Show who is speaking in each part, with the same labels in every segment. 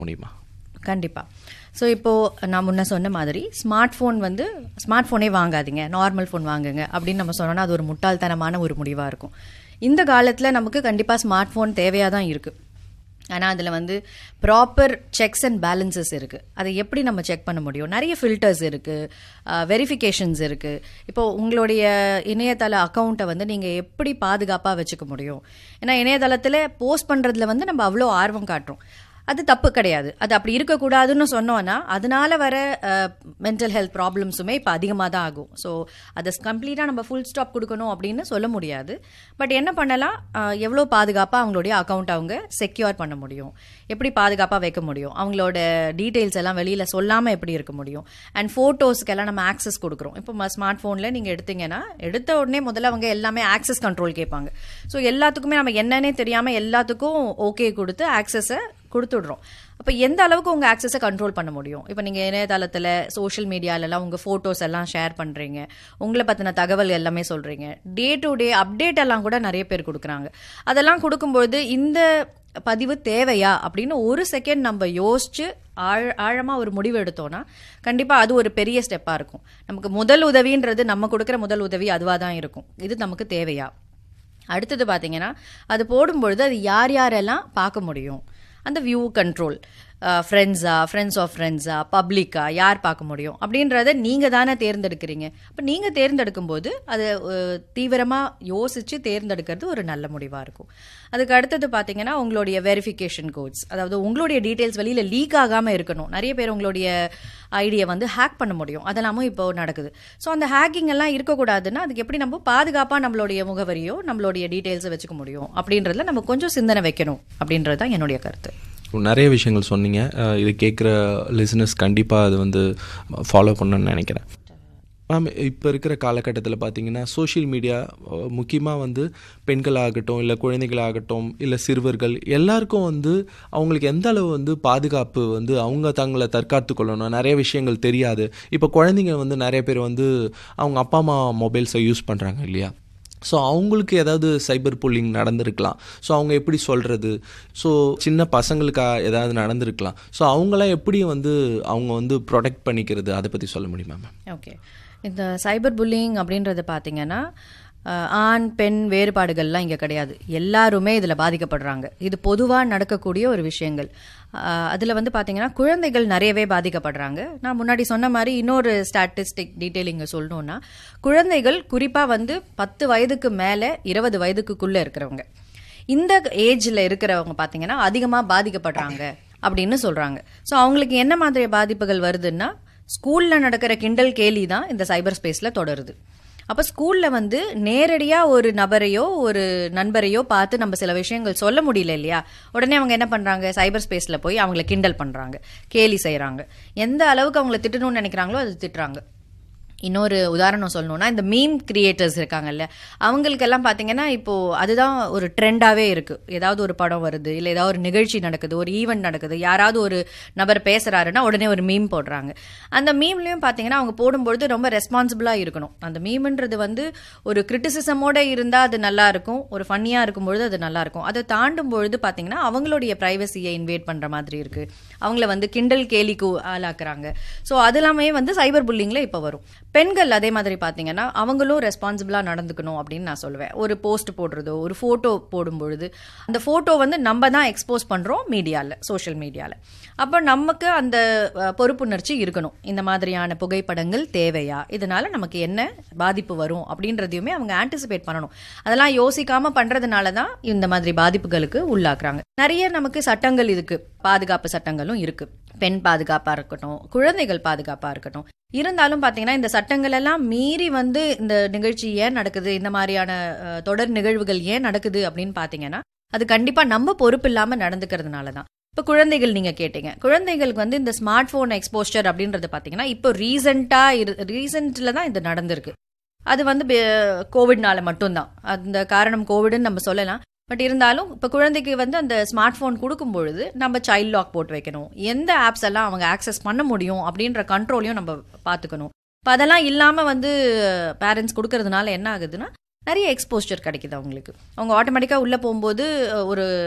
Speaker 1: முடியுமா
Speaker 2: கண்டிப்பாக ஸோ இப்போது நான் முன்ன சொன்ன மாதிரி ஸ்மார்ட் ஃபோன் வந்து ஸ்மார்ட் ஃபோனே வாங்காதீங்க நார்மல் ஃபோன் வாங்குங்க அப்படின்னு நம்ம சொன்னோன்னா அது ஒரு முட்டாள்தனமான ஒரு முடிவாக இருக்கும் இந்த காலத்தில் நமக்கு கண்டிப்பாக ஸ்மார்ட் ஃபோன் தேவையாக தான் இருக்குது ஆனால் அதில் வந்து ப்ராப்பர் செக்ஸ் அண்ட் பேலன்சஸ் இருக்குது அதை எப்படி நம்ம செக் பண்ண முடியும் நிறைய ஃபில்டர்ஸ் இருக்குது வெரிஃபிகேஷன்ஸ் இருக்குது இப்போ உங்களுடைய இணையதள அக்கௌண்ட்டை வந்து நீங்கள் எப்படி பாதுகாப்பாக வச்சுக்க முடியும் ஏன்னா இணையதளத்தில் போஸ்ட் பண்ணுறதுல வந்து நம்ம அவ்வளோ ஆர்வம் காட்டுறோம் அது தப்பு கிடையாது அது அப்படி இருக்கக்கூடாதுன்னு சொன்னோன்னா அதனால வர மென்டல் ஹெல்த் ப்ராப்ளம்ஸுமே இப்போ அதிகமாக தான் ஆகும் ஸோ அதை கம்ப்ளீட்டாக நம்ம ஃபுல் ஸ்டாப் கொடுக்கணும் அப்படின்னு சொல்ல முடியாது பட் என்ன பண்ணலாம் அஹ், எவ்வளோ பாதுகாப்பாக அவங்களுடைய அக்கௌண்ட் அவங்க செக்யூர் பண்ண முடியும் எப்படி பாதுகாப்பாக வைக்க முடியும் அவங்களோட டீட்டெயில்ஸ் எல்லாம் வெளியில் சொல்லாமல் எப்படி இருக்க முடியும் அண்ட் ஃபோட்டோஸ்க்கெல்லாம் நம்ம ஆக்சஸ் கொடுக்குறோம் இப்போ ஸ்மார்ட் ஃபோனில் நீங்கள் எடுத்தீங்கன்னா எடுத்த உடனே முதல்ல அவங்க எல்லாமே ஆக்சஸ் கண்ட்ரோல் கேட்பாங்க ஸோ எல்லாத்துக்குமே நம்ம என்னன்னே தெரியாமல் எல்லாத்துக்கும் ஓகே கொடுத்து ஆக்சஸை கொடுத்துடுறோம் அப்போ எந்த அளவுக்கு உங்கள் ஆக்சஸை கண்ட்ரோல் பண்ண முடியும் இப்போ நீங்கள் இணையதளத்தில் சோஷியல் மீடியாலலாம் உங்கள் ஃபோட்டோஸ் எல்லாம் ஷேர் பண்ணுறீங்க உங்களை பற்றின தகவல் எல்லாமே சொல்கிறீங்க டே டு டே அப்டேட் எல்லாம் கூட நிறைய பேர் கொடுக்குறாங்க அதெல்லாம் கொடுக்கும்பொழுது இந்த பதிவு தேவையா அப்படின்னு ஒரு செகண்ட் நம்ம யோசிச்சு ஆழ ஆழமாக ஒரு முடிவு எடுத்தோன்னா கண்டிப்பாக அது ஒரு பெரிய ஸ்டெப்பாக இருக்கும் நமக்கு முதல் உதவின்றது நம்ம கொடுக்குற முதல் உதவி அதுவாக தான் இருக்கும் இது நமக்கு தேவையா அடுத்தது பார்த்தீங்கன்னா அது போடும்பொழுது அது யார் யாரெல்லாம் பார்க்க முடியும் அந்த வியூ கண்ட்ரோல் ஃப்ரெண்ட்ஸா ஃப்ரெண்ட்ஸ் ஆஃப் ஃப்ரெண்ட்ஸா பப்ளிக்கா யார் பார்க்க முடியும் அப்படின்றத நீங்கள் தானே தேர்ந்தெடுக்கிறீங்க அப்போ நீங்கள் தேர்ந்தெடுக்கும் போது அதை தீவிரமாக யோசித்து தேர்ந்தெடுக்கிறது ஒரு நல்ல முடிவாக இருக்கும் அதுக்கு அடுத்தது பார்த்தீங்கன்னா உங்களுடைய வெரிஃபிகேஷன் கோட்ஸ் அதாவது உங்களுடைய டீட்டெயில்ஸ் வெளியில் லீக் ஆகாமல் இருக்கணும் நிறைய பேர் உங்களுடைய ஐடியை வந்து ஹேக் பண்ண முடியும் அதெல்லாமும் இப்போ நடக்குது ஸோ அந்த ஹேக்கிங் எல்லாம் இருக்கக்கூடாதுன்னா அதுக்கு எப்படி நம்ம பாதுகாப்பாக நம்மளுடைய முகவரியோ நம்மளுடைய டீட்டெயில்ஸை வச்சுக்க முடியும் அப்படின்றதுல நம்ம கொஞ்சம் சிந்தனை வைக்கணும் அப்படின்றது தான் என்னுடைய கருத்து
Speaker 1: நிறைய விஷயங்கள் சொன்னீங்க அஹ் இது கேட்குற லிசனர்ஸ் கண்டிப்பாக அது வந்து ஃபாலோ பண்ணணும்னு நினைக்கிறேன் மேம் இப்போ இருக்கிற காலகட்டத்தில் பார்த்தீங்கன்னா சோஷியல் மீடியா முக்கியமாக வந்து பெண்களாகட்டும் இல்லை குழந்தைகளாகட்டும் இல்லை சிறுவர்கள் எல்லாருக்கும் வந்து அவங்களுக்கு எந்த அளவு வந்து பாதுகாப்பு வந்து அவங்க தங்களை தற்காத்து கொள்ளணும் நிறைய விஷயங்கள் தெரியாது இப்போ குழந்தைங்க வந்து நிறைய பேர் வந்து அவங்க அப்பா அம்மா மொபைல்ஸை யூஸ் பண்ணுறாங்க இல்லையா ஸோ அவங்களுக்கு ஏதாவது சைபர் புல்லிங் நடந்திருக்கலாம் ஸோ அவங்க எப்படி சொல்கிறது ஸோ சின்ன பசங்களுக்கா ஏதாவது நடந்திருக்கலாம் ஸோ அவங்களாம் எப்படி வந்து அவங்க வந்து ப்ரொடெக்ட் பண்ணிக்கிறது அதை பற்றி சொல்ல முடியுமா மேம்
Speaker 2: ஓகே இந்த சைபர் புல்லிங் அப்படின்றது பார்த்தீங்கன்னா அஹ், ஆண் பெண் வேறுபாடுகள்லாம் இங்கே கிடையாது எல்லாருமே இதில் பாதிக்கப்படுறாங்க இது பொதுவாக நடக்கக்கூடிய ஒரு விஷயங்கள் அதில் வந்து பார்த்தீங்கன்னா குழந்தைகள் நிறையவே பாதிக்கப்படுறாங்க நான் முன்னாடி சொன்ன மாதிரி இன்னொரு ஸ்டாட்டிஸ்டிக் டீட்டெயில் இங்கே சொல்லணும்னா குழந்தைகள் குறிப்பாக வந்து பத்து வயதுக்கு மேலே இருபது வயதுக்குள்ளே இருக்கிறவங்க இந்த ஏஜ்ல இருக்கிறவங்க பார்த்தீங்கன்னா அதிகமாக பாதிக்கப்படுறாங்க அப்படின்னு சொல்றாங்க ஸோ அவங்களுக்கு என்ன மாதிரி பாதிப்புகள் வருதுன்னா ஸ்கூல்ல நடக்கிற கிண்டல் கேலி தான் இந்த சைபர் ஸ்பேஸ்ல தொடருது அப்போ ஸ்கூல்ல வந்து நேரடியா ஒரு நபரையோ ஒரு நண்பரையோ பார்த்து நம்ம சில விஷயங்கள் சொல்ல முடியல இல்லையா உடனே அவங்க என்ன பண்றாங்க சைபர் ஸ்பேஸ்ல போய் அவங்கள கிண்டல் பண்றாங்க கேலி செய்றாங்க எந்த அளவுக்கு அவங்கள திட்டணும்னு நினைக்கிறாங்களோ அது திட்டுறாங்க இன்னொரு உதாரணம் சொல்லணும்னா இந்த மீம் கிரியேட்டர்ஸ் இருக்காங்கல்ல அவங்களுக்கெல்லாம் பார்த்தீங்கன்னா இப்போ அதுதான் ஒரு ட்ரெண்டாகவே இருக்கு ஏதாவது ஒரு படம் வருது இல்லை ஏதாவது ஒரு நிகழ்ச்சி நடக்குது ஒரு ஈவெண்ட் நடக்குது யாராவது ஒரு நபர் பேசுறாருன்னா உடனே ஒரு மீம் போடுறாங்க அந்த மீம்லயும் பார்த்தீங்கன்னா அவங்க போடும்பொழுது ரொம்ப ரெஸ்பான்சிபிளாக இருக்கணும் அந்த மீம்ன்றது வந்து ஒரு கிரிட்டிசிசமோட இருந்தால் அது நல்லா இருக்கும் ஒரு ஃபன்னியாக இருக்கும்பொழுது அது நல்லா இருக்கும் அதை தாண்டும் பொழுது பார்த்தீங்கன்னா அவங்களுடைய ப்ரைவசியை இன்வேட் பண்ணுற மாதிரி இருக்கு அவங்கள வந்து கிண்டல் கேலிக்கு ஆளாக்குறாங்க ஸோ அது எல்லாமே வந்து சைபர் புல்லிங்கில் இப்போ வரும் பெண்கள் அதே மாதிரி பார்த்தீங்கன்னா அவங்களும் ரெஸ்பான்சிபிளாக நடந்துக்கணும் அப்படின்னு நான் சொல்லுவேன் ஒரு போஸ்ட் போடுறதோ ஒரு ஃபோட்டோ போடும் பொழுது அந்த ஃபோட்டோ வந்து நம்ம தான் எக்ஸ்போஸ் பண்ணுறோம் மீடியாவில் சோஷியல் மீடியாவில் அப்போ நமக்கு அந்த அஹ், பொறுப்புணர்ச்சி இருக்கணும் இந்த மாதிரியான புகைப்படங்கள் தேவையா இதனால நமக்கு என்ன பாதிப்பு வரும் அப்படின்றதையுமே அவங்க ஆன்டிசிபேட் பண்ணணும் அதெல்லாம் யோசிக்காம பண்றதுனால தான் இந்த மாதிரி பாதிப்புகளுக்கு உள்ளாக்குறாங்க நிறைய நமக்கு சட்டங்கள் இருக்கு பாதுகாப்பு சட்டங்களும் இருக்கு பெண் பாதுகாப்பா இருக்கட்டும் குழந்தைகள் பாதுகாப்பா இருக்கட்டும் இருந்தாலும் பாத்தீங்கன்னா இந்த சட்டங்கள் எல்லாம் மீறி வந்து இந்த நிகழ்ச்சி ஏன் நடக்குது இந்த மாதிரியான அஹ், தொடர் நிகழ்வுகள் ஏன் நடக்குது அப்படின்னு பாத்தீங்கன்னா அது கண்டிப்பா நம்ம பொறுப்பு இல்லாம நடந்துக்கிறதுனால தான் இப்போ குழந்தைகள் நீங்க கேட்டீங்க குழந்தைகளுக்கு வந்து இந்த ஸ்மார்ட் போன் எக்ஸ்போஸ்டர் அப்படின்றது பாத்தீங்கன்னா இப்போ ரீசெண்டா ரீசெண்ட்ல தான் இது நடந்திருக்கு அது வந்து பே- கோவிட்னால மட்டும்தான் அந்த காரணம் கோவிட்னு நம்ம சொல்லலாம் பட் இருந்தாலும் இப்போ குழந்தைக்கு வந்து அந்த ஸ்மார்ட் ஃபோன் கொடுக்கும் பொழுது நம்ம சைல்ட் லாக் போட்டு வைக்கணும் எந்த ஆப்ஸ் எல்லாம் அவங்க ஆக்சஸ் பண்ண முடியும் அப்படின்ற கண்ட்ரோலையும் நம்ம பார்த்துக்கணும் இப்போ அதெல்லாம் இல்லாமல் வந்து பேரண்ட்ஸ் கொடுக்கறதுனால என்ன ஆகுதுன்னா நிறைய எக்ஸ்போஸ்டர் கிடைக்குது அவங்களுக்கு அவங்க ஆட்டோமேட்டிக்காக உள்ளே போகும்போது அஹ், ஒரு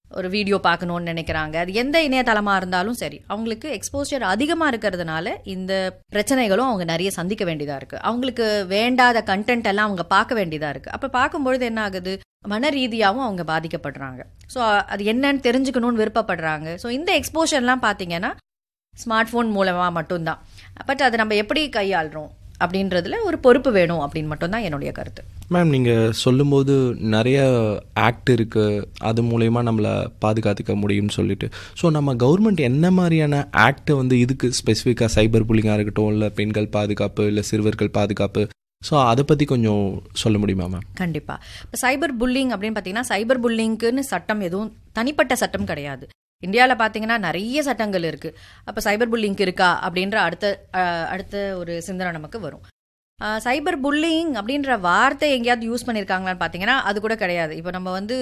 Speaker 2: ஒரு வீடியோ பார்க்கணும்னு நினைக்கிறாங்க அது எந்த இணையதளமாக இருந்தாலும் சரி அவங்களுக்கு எக்ஸ்போஜர் அதிகமாக இருக்கிறதுனால இந்த பிரச்சனைகளும் அவங்க நிறைய சந்திக்க வேண்டியதாக இருக்குது அவங்களுக்கு வேண்டாத கண்டென்ட் எல்லாம் அவங்க பார்க்க வேண்டியதாக இருக்குது அப்போ பார்க்கும்பொழுது என்ன ஆகுது மன ரீதியாகவும் அவங்க பாதிக்கப்படுறாங்க ஸோ அது என்னன்னு தெரிஞ்சுக்கணும்னு விருப்பப்படுறாங்க ஸோ இந்த எக்ஸ்போஷர்லாம் பார்த்தீங்கன்னா ஸ்மார்ட் ஃபோன் மூலமாக மட்டும்தான் பட் அதை நம்ம எப்படி கையாளுறோம் அப்படின்றதுல ஒரு பொறுப்பு வேணும் அப்படின்னு மட்டும்தான் என்னுடைய கருத்து
Speaker 1: மேம் நீங்கள் சொல்லும்போது நிறைய ஆக்ட் இருக்குது அது மூலயமா நம்மளை பாதுகாத்துக்க முடியும்னு சொல்லிட்டு ஸோ நம்ம கவர்மெண்ட் என்ன மாதிரியான ஆக்ட் வந்து இதுக்கு ஸ்பெசிஃபிக்காக சைபர் புல்லிங்காக இருக்கட்டும் இல்லை பெண்கள் பாதுகாப்பு இல்லை சிறுவர்கள் பாதுகாப்பு ஸோ அதை பற்றி கொஞ்சம் சொல்ல முடியுமா மேம்
Speaker 2: கண்டிப்பாக இப்போ சைபர் புல்லிங் அப்படின்னு பார்த்தீங்கன்னா சைபர் புல்லிங்க்குன்னு சட்டம் எதுவும் தனிப்பட்ட சட்டம் கிடையாது இந்தியாவில் பார்த்தீங்கன்னா நிறைய சட்டங்கள் இருக்குது அப்போ சைபர் புல்லிங்க் இருக்கா அப்படின்ற அடுத்த அடுத்த ஒரு சிந்தனை நமக்கு வரும் சைபர் புல்லிங் அப்படின்ற வார்த்தை எங்கேயாவது யூஸ் பண்ணியிருக்காங்களான்னு பார்த்தீங்கன்னா அது கூட கிடையாது இப்போ நம்ம வந்து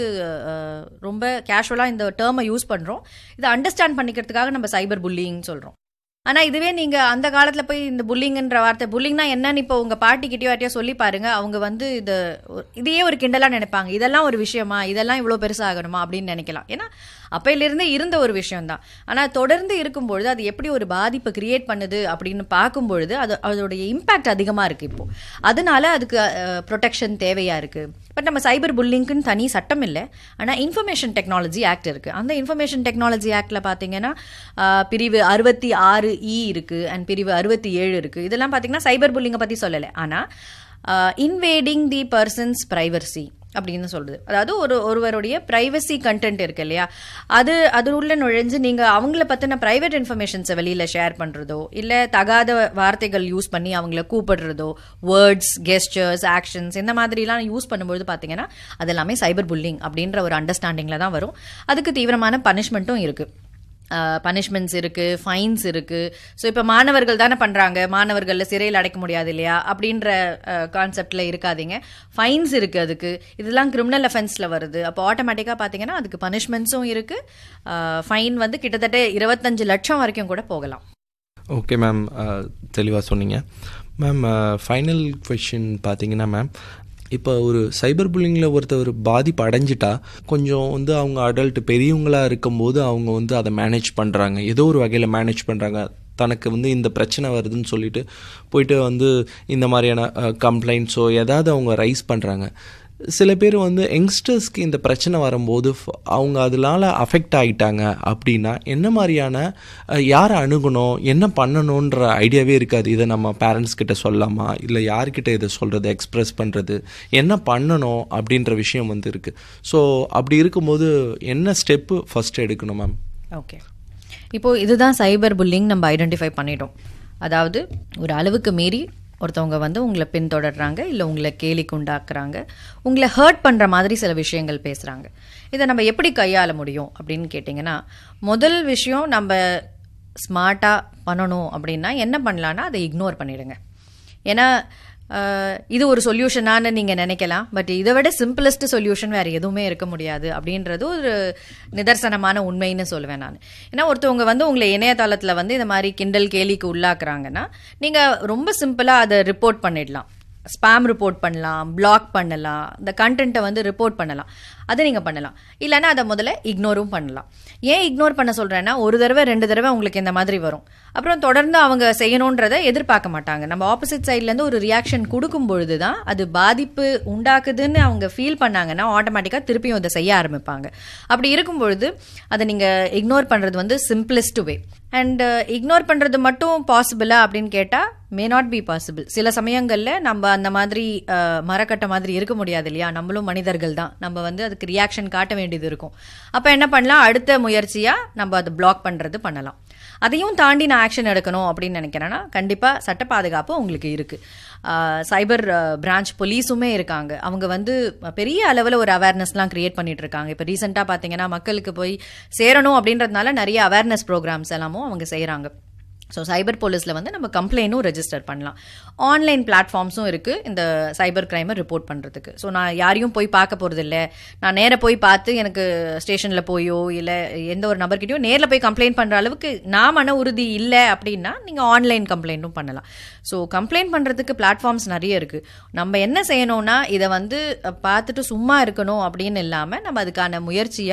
Speaker 2: ரொம்ப கேஷுவலாக இந்த டேர்மை யூஸ் பண்ணுறோம் இதை அண்டர்ஸ்டாண்ட் பண்ணிக்கிறதுக்காக நம்ம சைபர் புல்லிங் சொல்கிறோம் ஆனால் இதுவே நீங்கள் அந்த காலத்தில் போய் இந்த புல்லிங்கன்ற வார்த்தை புல்லிங்னா என்னன்னு இப்போ உங்கள் பாட்டிக்கிட்டயோ யார்ட்டையோ சொல்லி பாருங்க அவங்க வந்து இது இதையே ஒரு கிண்டலாக நினைப்பாங்க இதெல்லாம் ஒரு விஷயமா இதெல்லாம் இவ்வளோ பெருசாகணுமா அப்படின்னு நினைக்கலாம் ஏன்னா அப்பையிலிருந்து இருந்த ஒரு விஷயம்தான் ஆனால் தொடர்ந்து இருக்கும்பொழுது அது எப்படி ஒரு பாதிப்பை கிரியேட் பண்ணுது அப்படின்னு பார்க்கும்பொழுது அது அதோடைய இம்பேக்ட் அதிகமாக இருக்குது இப்போ அதனால அதுக்கு ப்ரொடெக்ஷன் தேவையாக இருக்குது பட் நம்ம சைபர் புல்லிங்க்குன்னு தனி சட்டம் இல்லை ஆனால் இன்ஃபர்மேஷன் டெக்னாலஜி ஆக்ட் இருக்குது அந்த இன்ஃபர்மேஷன் டெக்னாலஜி ஆக்டில் பார்த்தீங்கன்னா பிரிவு அறுபத்தி ஆறு இ இருக்குது அண்ட் பிரிவு அறுபத்தி ஏழு இருக்குது இதெல்லாம் பார்த்தீங்கன்னா சைபர் புல்லிங்கை பற்றி சொல்லலை ஆனால் இன்வேடிங் தி பர்சன்ஸ் ப்ரைவர்சி அப்படின்னு சொல்றது அதாவது ஒரு ஒருவருடைய ப்ரைவசி கண்டென்ட் இருக்கு இல்லையா அது அது உள்ள நுழைஞ்சு நீங்க அவங்கள பத்தின பிரைவேட் இன்ஃபர்மேஷன்ஸை வெளியில ஷேர் பண்றதோ இல்ல தகாத வார்த்தைகள் யூஸ் பண்ணி அவங்கள கூப்பிடுறதோ வேர்ட்ஸ் கெஸ்டர்ஸ் ஆக்ஷன்ஸ் இந்த மாதிரிலாம் யூஸ் பண்ணும்போது பாத்தீங்கன்னா அது எல்லாமே சைபர் புல்லிங் அப்படின்ற ஒரு அண்டர்ஸ்டாண்டிங்ல தான் வரும் அதுக்கு தீவிரமான பனிஷ்மெண்ட்டும் இருக்கு பனிஷ்மெண்ட்ஸ் இருக்குது ஃபைன்ஸ் இருக்குது ஸோ இப்போ மாணவர்கள் தானே பண்ணுறாங்க மாணவர்களில் சிறையில் அடைக்க முடியாது இல்லையா அப்படின்ற கான்செப்டில் இருக்காதீங்க ஃபைன்ஸ் இருக்குது அதுக்கு இதெல்லாம் கிரிமினல் அஃபென்ஸில் வருது அப்போ ஆட்டோமேட்டிக்காக பார்த்தீங்கன்னா அதுக்கு பனிஷ்மெண்ட்ஸும் இருக்குது ஃபைன் வந்து கிட்டத்தட்ட இருபத்தஞ்சு லட்சம் வரைக்கும் கூட போகலாம்
Speaker 1: ஓகே மேம் தெளிவாக சொன்னீங்க மேம் ஃபைனல் கொஷின் பார்த்தீங்கன்னா மேம் இப்போ ஒரு சைபர் புல்லிங்கில் ஒருத்தர் பாதிப்பு அடைஞ்சிட்டா கொஞ்சம் வந்து அவங்க அடல்ட் பெரியவங்களாக இருக்கும்போது அவங்க வந்து அதை மேனேஜ் பண்ணுறாங்க ஏதோ ஒரு வகையில் மேனேஜ் பண்ணுறாங்க தனக்கு வந்து இந்த பிரச்சனை வருதுன்னு சொல்லிட்டு போயிட்டு வந்து இந்த மாதிரியான கம்ப்ளைண்ட்ஸோ ஏதாவது அவங்க ரைஸ் பண்ணுறாங்க சில பேர் வந்து யங்ஸ்டர்ஸ்க்கு இந்த பிரச்சனை வரும்போது அவங்க அதனால அஃபெக்ட் ஆகிட்டாங்க அப்படின்னா என்ன மாதிரியான யாரை அணுகணும் என்ன பண்ணணுன்ற ஐடியாவே இருக்காது இதை நம்ம பேரண்ட்ஸ் கிட்ட சொல்லலாமா இல்லை யார்கிட்ட இதை சொல்கிறது எக்ஸ்ப்ரெஸ் பண்ணுறது என்ன பண்ணணும் அப்படின்ற விஷயம் வந்து இருக்குது ஸோ அப்படி இருக்கும்போது என்ன ஸ்டெப்பு ஃபஸ்ட் எடுக்கணும் மேம்
Speaker 2: ஓகே இப்போது இதுதான் சைபர் புல்லிங் நம்ம ஐடென்டிஃபை பண்ணிட்டோம் அதாவது ஒரு அளவுக்கு மீறி ஒருத்தவங்க வந்து உங்களை பின்தொடர்றாங்க இல்லை உங்களை கேலிக்கு உண்டாக்குறாங்க உங்களை ஹர்ட் பண்ணுற மாதிரி சில விஷயங்கள் பேசுகிறாங்க இதை நம்ம எப்படி கையாள முடியும் அப்படின்னு கேட்டிங்கன்னா முதல் விஷயம் நம்ம ஸ்மார்ட்டாக பண்ணணும் அப்படின்னா என்ன பண்ணலான்னா அதை இக்னோர் பண்ணிடுங்க ஏன்னா இது ஒரு சொல்யூஷனானு நீங்கள் நினைக்கலாம் பட் இதை விட சிம்பிளஸ்ட் சொல்யூஷன் வேறு எதுவுமே இருக்க முடியாது அப்படின்றது ஒரு நிதர்சனமான உண்மைன்னு சொல்லுவேன் நான் ஏன்னா ஒருத்தவங்க வந்து உங்களை இணையதளத்தில் வந்து இந்த மாதிரி கிண்டல் கேலிக்கு உள்ளாக்குறாங்கன்னா நீங்கள் ரொம்ப சிம்பிளாக அதை ரிப்போர்ட் பண்ணிடலாம் ஸ்பேம் ரிப்போர்ட் பண்ணலாம் பிளாக் பண்ணலாம் இந்த கண்டென்ட்டை வந்து ரிப்போர்ட் பண்ணலாம் அதை நீங்கள் பண்ணலாம் இல்லைன்னா அதை முதல்ல இக்னோரும் பண்ணலாம் ஏன் இக்னோர் பண்ண சொல்கிறேன்னா ஒரு தடவை ரெண்டு தடவை உங்களுக்கு இந்த மாதிரி வரும் அப்புறம் தொடர்ந்து அவங்க செய்யணுன்றதை எதிர்பார்க்க மாட்டாங்க நம்ம ஆப்போசிட் சைட்லேருந்து ஒரு ரியாக்ஷன் கொடுக்கும் பொழுது தான் அது பாதிப்பு உண்டாக்குதுன்னு அவங்க ஃபீல் பண்ணாங்கன்னா ஆட்டோமேட்டிக்காக திருப்பியும் அதை செய்ய ஆரம்பிப்பாங்க அப்படி இருக்கும் பொழுது அதை நீங்கள் இக்னோர் பண்ணுறது வந்து சிம்பிளஸ்ட் வே அண்ட் இக்னோர் பண்ணுறது மட்டும் பாசிபிளா அப்படின்னு கேட்டால் மே நாட் பி பாசிபிள் சில சமயங்களில் நம்ம அந்த மாதிரி மரக்கட்ட மாதிரி இருக்க முடியாது இல்லையா நம்மளும் மனிதர்கள் தான் நம்ம வந்து அதுக்கு ரியாக்ஷன் காட்ட வேண்டியது இருக்கும் அப்போ என்ன பண்ணலாம் அடுத்த முயற்சியாக நம்ம அதை பிளாக் பண்ணுறது பண்ணலாம் அதையும் தாண்டி நான் ஆக்ஷன் எடுக்கணும் அப்படின்னு நினைக்கிறேன்னா கண்டிப்பாக சட்ட பாதுகாப்பு உங்களுக்கு இருக்குது சைபர் பிரான்ச் போலீஸுமே இருக்காங்க அவங்க வந்து பெரிய அளவில் ஒரு அவேர்னஸ்லாம் கிரியேட் பண்ணிட்டு இருக்காங்க இப்போ ரீசெண்டாக பார்த்தீங்கன்னா மக்களுக்கு போய் சேரணும் அப்படின்றதுனால நிறைய அவேர்னஸ் ப்ரோக்ராம்ஸ் எல்லாமும் அவங்க செய்கிறாங்க ஸோ சைபர் போலீஸில் வந்து நம்ம கம்ப்ளைண்ட்டும் ரெஜிஸ்டர் பண்ணலாம் ஆன்லைன் பிளாட்ஃபார்ம்ஸும் இருக்குது இந்த சைபர் கிரைமை ரிப்போர்ட் பண்ணுறதுக்கு ஸோ நான் யாரையும் போய் பார்க்க போகிறது இல்லை நான் நேராக போய் பார்த்து எனக்கு ஸ்டேஷனில் போயோ இல்லை எந்த ஒரு நபர்கிட்டயோ நேரில் போய் கம்ப்ளைண்ட் பண்ணுற அளவுக்கு நான் மன உறுதி இல்லை அப்படின்னா நீங்கள் ஆன்லைன் கம்ப்ளைண்ட்டும் பண்ணலாம் ஸோ கம்ப்ளைண்ட் பண்ணுறதுக்கு பிளாட்ஃபார்ம்ஸ் நிறைய இருக்குது நம்ம என்ன செய்யணும்னா இதை வந்து பார்த்துட்டு சும்மா இருக்கணும் அப்படின்னு இல்லாமல் நம்ம அதுக்கான முயற்சியாக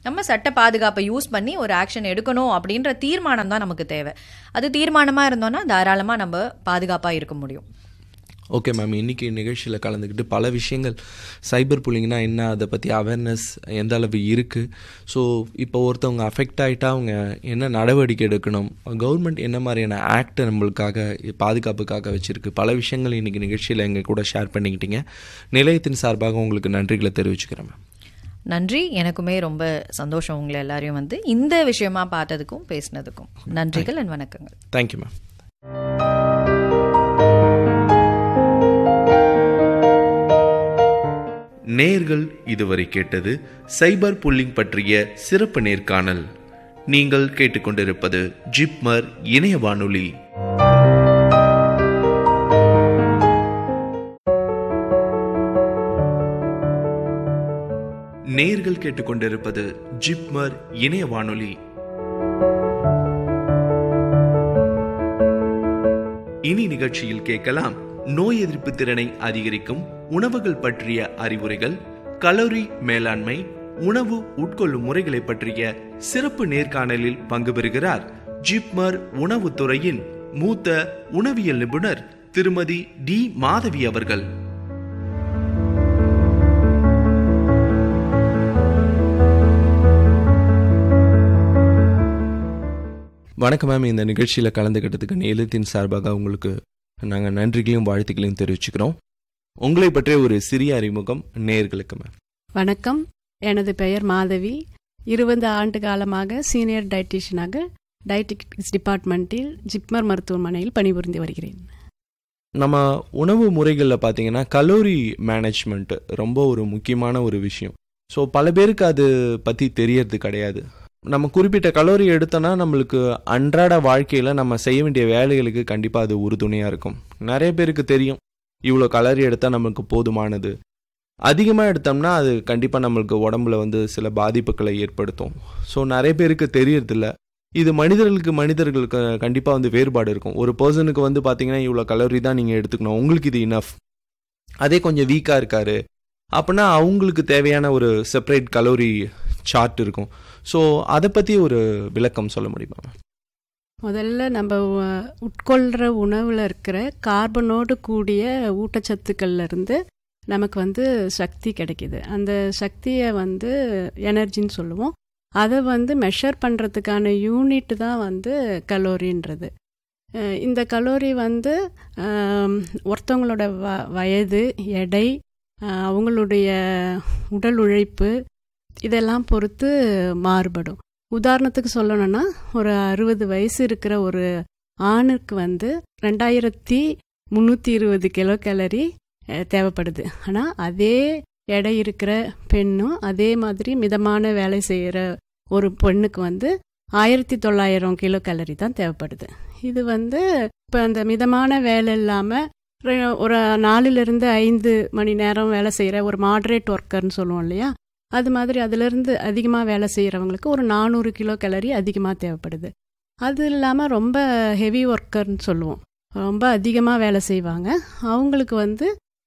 Speaker 2: நம்ம சட்ட பாதுகாப்பை யூஸ் பண்ணி ஒரு ஆக்ஷன் எடுக்கணும் அப்படின்ற தீர்மானம் தான் நமக்கு தேவை அது தீர்மானமாக இருந்தோம்னா தாராளமாக நம்ம பாதுகாப்பாக இருக்க முடியும்
Speaker 1: ஓகே மேம் இன்றைக்கி நிகழ்ச்சியில் கலந்துக்கிட்டு பல விஷயங்கள் சைபர் புல்லிங்னா என்ன அதை பற்றி அவேர்னஸ் எந்த அளவு இருக்குது ஸோ இப்போ ஒருத்தவங்க அஃபெக்ட் ஆகிட்டா அவங்க என்ன நடவடிக்கை எடுக்கணும் கவர்மெண்ட் என்ன மாதிரியான ஆக்ட் நம்மளுக்காக பாதுகாப்புக்காக வச்சுருக்கு பல விஷயங்கள் இன்றைக்கி நிகழ்ச்சியில் எங்கள் கூட ஷேர் பண்ணிக்கிட்டீங்க நிலையத்தின் சார்பாக உங்களுக்கு நன்றிகளை தெரிவிச்சுக்கிறேன் மேம்
Speaker 2: நன்றி எனக்குமே ரொம்ப சந்தோஷம் உங்களை எல்லாரையும் வந்து இந்த விஷயமா பார்த்ததுக்கும் பேசினதுக்கும் நன்றிகள் அண்ட் வணக்கங்கள்
Speaker 1: தேங்க்யூ மேம் நேர்கள் இதுவரை கேட்டது சைபர் புல்லிங் பற்றிய சிறப்பு நேர்காணல் நீங்கள் கேட்டுக்கொண்டிருப்பது ஜிப்மர் இணைய வானொலி நேர்கள் கேட்டுக்கொண்டிருப்பது ஜிப்மர் இணைய வானொலி இனி நிகழ்ச்சியில் கேட்கலாம் நோய் எதிர்ப்பு திறனை அதிகரிக்கும் உணவுகள் பற்றிய அறிவுரைகள் கலோரி மேலாண்மை உணவு உட்கொள்ளும் முறைகளை பற்றிய சிறப்பு நேர்காணலில் பங்கு பெறுகிறார் ஜிப்மர் உணவுத்துறையின் மூத்த உணவியல் நிபுணர் திருமதி டி மாதவி அவர்கள் வணக்கம் மேம் இந்த நிகழ்ச்சியில் கலந்துக்கிட்டதுக்கு நிலையத்தின் சார்பாக உங்களுக்கு நாங்கள் நன்றிகளையும் வாழ்த்துக்களையும் தெரிவிச்சுக்கிறோம் உங்களை பற்றிய ஒரு சிறிய அறிமுகம் நேர்களுக்கு மேம்
Speaker 3: வணக்கம் எனது பெயர் மாதவி இருபது ஆண்டு காலமாக சீனியர் டயட்டீஷியனாக டயட்டிக்ஸ் டிபார்ட்மெண்ட்டில் ஜிப்மர் மருத்துவமனையில் பணிபுரிந்து வருகிறேன்
Speaker 1: நம்ம உணவு முறைகளில் பார்த்தீங்கன்னா கலோரி மேனேஜ்மெண்ட் ரொம்ப ஒரு முக்கியமான ஒரு விஷயம் ஸோ பல பேருக்கு அது பற்றி தெரியறது கிடையாது நம்ம குறிப்பிட்ட கலோரி எடுத்தோன்னா நம்மளுக்கு அன்றாட வாழ்க்கையில் நம்ம செய்ய வேண்டிய வேலைகளுக்கு கண்டிப்பாக அது உறுதுணையாக இருக்கும் நிறைய பேருக்கு தெரியும் இவ்வளோ கலரி எடுத்தால் நமக்கு போதுமானது அதிகமாக எடுத்தோம்னா அது கண்டிப்பாக நம்மளுக்கு உடம்புல வந்து சில பாதிப்புகளை ஏற்படுத்தும் ஸோ நிறைய பேருக்கு தெரியறதில்ல இது மனிதர்களுக்கு மனிதர்களுக்கு கண்டிப்பாக வந்து வேறுபாடு இருக்கும் ஒரு பர்சனுக்கு வந்து பார்த்தீங்கன்னா இவ்வளோ கலோரி தான் நீங்கள் எடுத்துக்கணும் உங்களுக்கு இது இனஃப் அதே கொஞ்சம் வீக்காக இருக்காரு அப்படின்னா அவங்களுக்கு தேவையான ஒரு செப்பரேட் கலோரி சார்ட் இருக்கும் ஸோ அதை பற்றி ஒரு விளக்கம் சொல்ல முடியுமா
Speaker 3: முதல்ல நம்ம உ- உட்கொள்கிற உணவில் இருக்கிற கார்பனோடு கூடிய ஊட்டச்சத்துக்கள்ல இருந்து நமக்கு வந்து சக்தி கிடைக்குது அந்த சக்தியை வந்து எனர்ஜின்னு சொல்லுவோம் அதை வந்து மெஷர் பண்ணுறதுக்கான யூனிட் தான் வந்து கலோரின்றது அஹ் இந்த கலோரி வந்து ஆம், ஒருத்தவங்களோட வ வயது எடை அஹ் அவங்களுடைய உடல் உழைப்பு இதெல்லாம் பொறுத்து மாறுபடும் உதாரணத்துக்கு சொல்லணும்னா ஒரு அறுபது வயசு இருக்கிற ஒரு ஆணுக்கு வந்து ரெண்டாயிரத்தி முந்நூற்றி இருபது கிலோ கேலரி அஹ், தேவைப்படுது ஆனால் அதே எடை இருக்கிற பெண்ணும் அதே மாதிரி மிதமான வேலை செய்கிற ஒரு பெண்ணுக்கு வந்து ஆயிரத்தி தொள்ளாயிரம் கிலோ கேலரி தான் தேவைப்படுது இது வந்து இப்போ அந்த மிதமான வேலை இல்லாமல் ஒரு நாலுலேருந்து ஐந்து மணி நேரம் வேலை செய்கிற ஒரு மாட்ரேட் ஒர்க்கர்னு சொல்லுவோம் இல்லையா அது மாதிரி அதிலிருந்து அதிகமாக வேலை செய்கிறவங்களுக்கு ஒரு நானூறு கிலோ கேலரி அதிகமாக தேவைப்படுது அது இல்லாமல் ரொம்ப ஹெவி ஒர்க்கர்னு சொல்லுவோம் ரொம்ப அதிகமாக வேலை செய்வாங்க அவங்களுக்கு வந்து